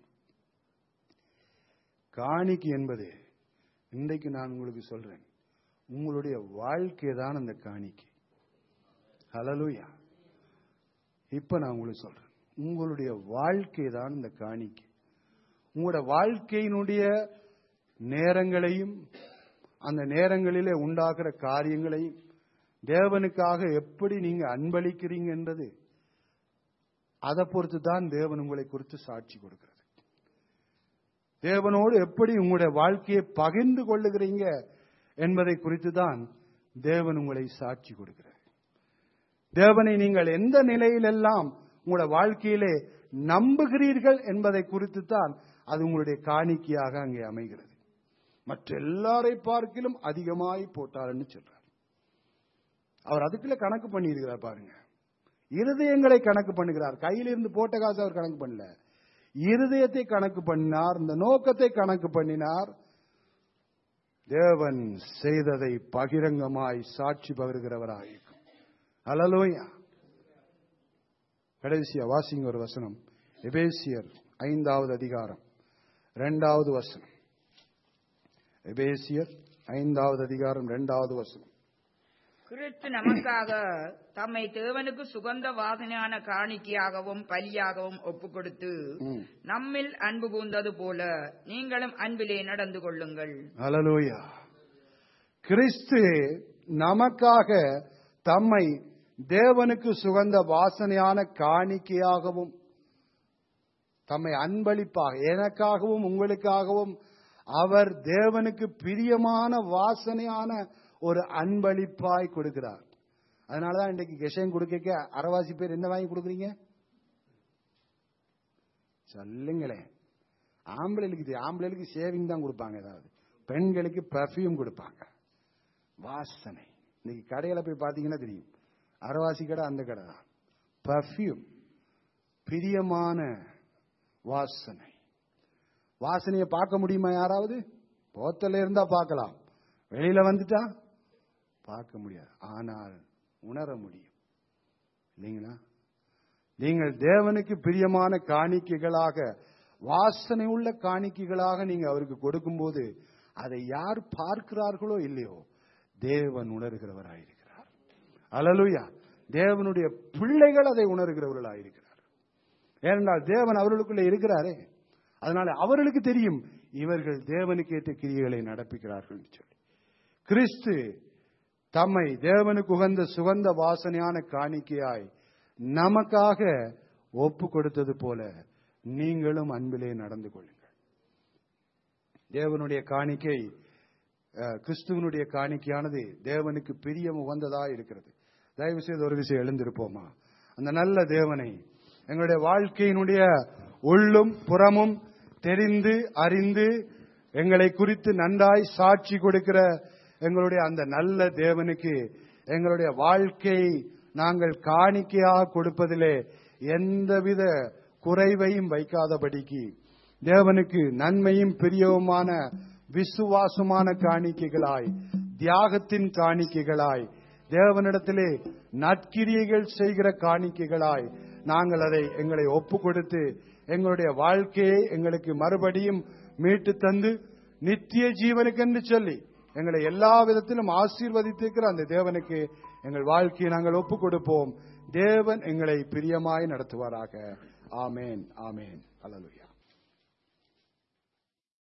காணிக்கை என்பது இன்றைக்கு நான் உங்களுக்கு சொல்றேன் உங்களுடைய வாழ்க்கை தான் அந்த காணிக்கை ஹலலூயா இப்ப நான் உங்களுக்கு சொல்றேன் உங்களுடைய வாழ்க்கை தான் இந்த காணிக்கை உங்களுடைய வாழ்க்கையினுடைய நேரங்களையும் அந்த நேரங்களிலே உண்டாகிற காரியங்களையும் தேவனுக்காக எப்படி நீங்க அன்பளிக்கிறீங்க என்றது அதை பொறுத்து தான் தேவன் உங்களை குறித்து சாட்சி கொடுக்கிறது தேவனோடு எப்படி உங்களுடைய வாழ்க்கையை பகிர்ந்து கொள்ளுகிறீங்க என்பதை குறித்து தான் தேவன் உங்களை சாட்சி கொடுக்கிறார் தேவனை நீங்கள் எந்த நிலையிலெல்லாம் உங்களுடைய வாழ்க்கையிலே நம்புகிறீர்கள் என்பதை குறித்து தான் அது உங்களுடைய காணிக்கையாக அங்கே அமைகிறது மற்ற எல்லாரை பார்க்கிலும் அதிகமாய் போட்டார்னு சொல்றார் அவர் அதுக்குள்ள கணக்கு பண்ணியிருக்கிறார் பாருங்க இருதயங்களை கணக்கு பண்ணுகிறார் கையில இருந்து போட்ட காசு அவர் கணக்கு பண்ணல இருதயத்தை கணக்கு பண்ணினார் இந்த நோக்கத்தை கணக்கு பண்ணினார் தேவன் செய்ததை பகிரங்கமாய் சாட்சி பகிர்கிறவராயிருக்கும் அலலோயா கடைசியா வாசிங்க ஒரு வசனம் எபேசியர் ஐந்தாவது அதிகாரம் இரண்டாவது வசனம் எபேசியர் ஐந்தாவது அதிகாரம் இரண்டாவது வசனம் கிறிஸ்து நமக்காக தம்மை தேவனுக்கு சுகந்த வாசனையான காணிக்கையாகவும் பலியாகவும் ஒப்புக் கொடுத்து ம். நம்மில் அன்பு கூர்ந்தது போல நீங்களும் அன்பிலே நடந்து கொள்ளுங்கள் ஹalleluya கிறிஸ்து நமக்காக தம்மை தேவனுக்கு சுகந்த வாசனையான காணிக்கையாகவும் தம்மை அன்பளிப்பாக எனக்காகவும் உங்களுக்காகவும் அவர் தேவனுக்கு பிரியமான வாசனையான ஒரு அன்பளிப்பாய் கொடுக்கிறார் அதனாலதான் இன்றைக்கு கெஷன் கொடுக்க அரைவாசி பேர் என்ன வாங்கி கொடுக்குறீங்க சொல்லுங்களேன் ஆம்பளைகளுக்கு இது ஆம்பளைகளுக்கு சேவிங் தான் கொடுப்பாங்க ஏதாவது பெண்களுக்கு பர்ஃபியூம் கொடுப்பாங்க வாசனை இன்னைக்கு கடையில போய் பார்த்தீங்கன்னா தெரியும் அரவாசி கடை அந்த கடை தான் பர்ஃபியூம் பிரியமான வாசனை வாசனையை பார்க்க முடியுமா யாராவது போத்தல இருந்தா பார்க்கலாம் வெளியில வந்துட்டா பார்க்க முடியாது ஆனால் உணர முடியும் இல்லைங்களா நீங்கள் தேவனுக்கு பிரியமான காணிக்கைகளாக வாசனை உள்ள காணிக்கைகளாக நீங்க அவருக்கு கொடுக்கும்போது அதை யார் பார்க்கிறார்களோ இல்லையோ தேவன் உணர்கிறவராயிருக்கிறார் அலலுயா தேவனுடைய பிள்ளைகள் அதை உணர்கிறவர்களாயிருக்கிறார் ஏனென்றால் தேவன் அவர்களுக்குள்ள இருக்கிறாரே அதனால அவர்களுக்கு தெரியும் இவர்கள் தேவனுக்கு ஏற்ற கிரியைகளை நடப்பிக்கிறார்கள் என்று சொல்லி கிறிஸ்து தம்மை தேவனுக்கு உகந்த சுகந்த வாசனையான காணிக்கையாய் நமக்காக ஒப்பு கொடுத்தது போல நீங்களும் அன்பிலே நடந்து கொள்ளுங்கள் தேவனுடைய காணிக்கை அஹ், கிறிஸ்துவனுடைய காணிக்கையானது தேவனுக்கு பிரியம் உகந்ததா இருக்கிறது தயவு செய்து ஒரு விஷயம் எழுந்திருப்போமா அந்த நல்ல தேவனை எங்களுடைய வாழ்க்கையினுடைய உள்ளும் புறமும் தெரிந்து அறிந்து எங்களை குறித்து நன்றாய் சாட்சி கொடுக்கிற எங்களுடைய அந்த நல்ல தேவனுக்கு எங்களுடைய வாழ்க்கை நாங்கள் காணிக்கையாக கொடுப்பதிலே எந்தவித குறைவையும் வைக்காதபடிக்கு தேவனுக்கு நன்மையும் பிரியவுமான விசுவாசமான காணிக்கைகளாய் தியாகத்தின் காணிக்கைகளாய் தேவனிடத்திலே நற்கிரியைகள் செய்கிற காணிக்கைகளாய் நாங்கள் அதை எங்களை ஒப்பு கொடுத்து எங்களுடைய வாழ்க்கையை எங்களுக்கு மறுபடியும் மீட்டு தந்து நித்திய ஜீவனுக்கென்று சொல்லி எங்களை எல்லா விதத்திலும் ஆசீர்வதித்திருக்கிற அந்த தேவனுக்கு எங்கள் வாழ்க்கையை நாங்கள் ஒப்பு கொடுப்போம் தேவன் எங்களை பிரியமாய் நடத்துவாராக ஆமேன் ஆமேன் அல்லலுயா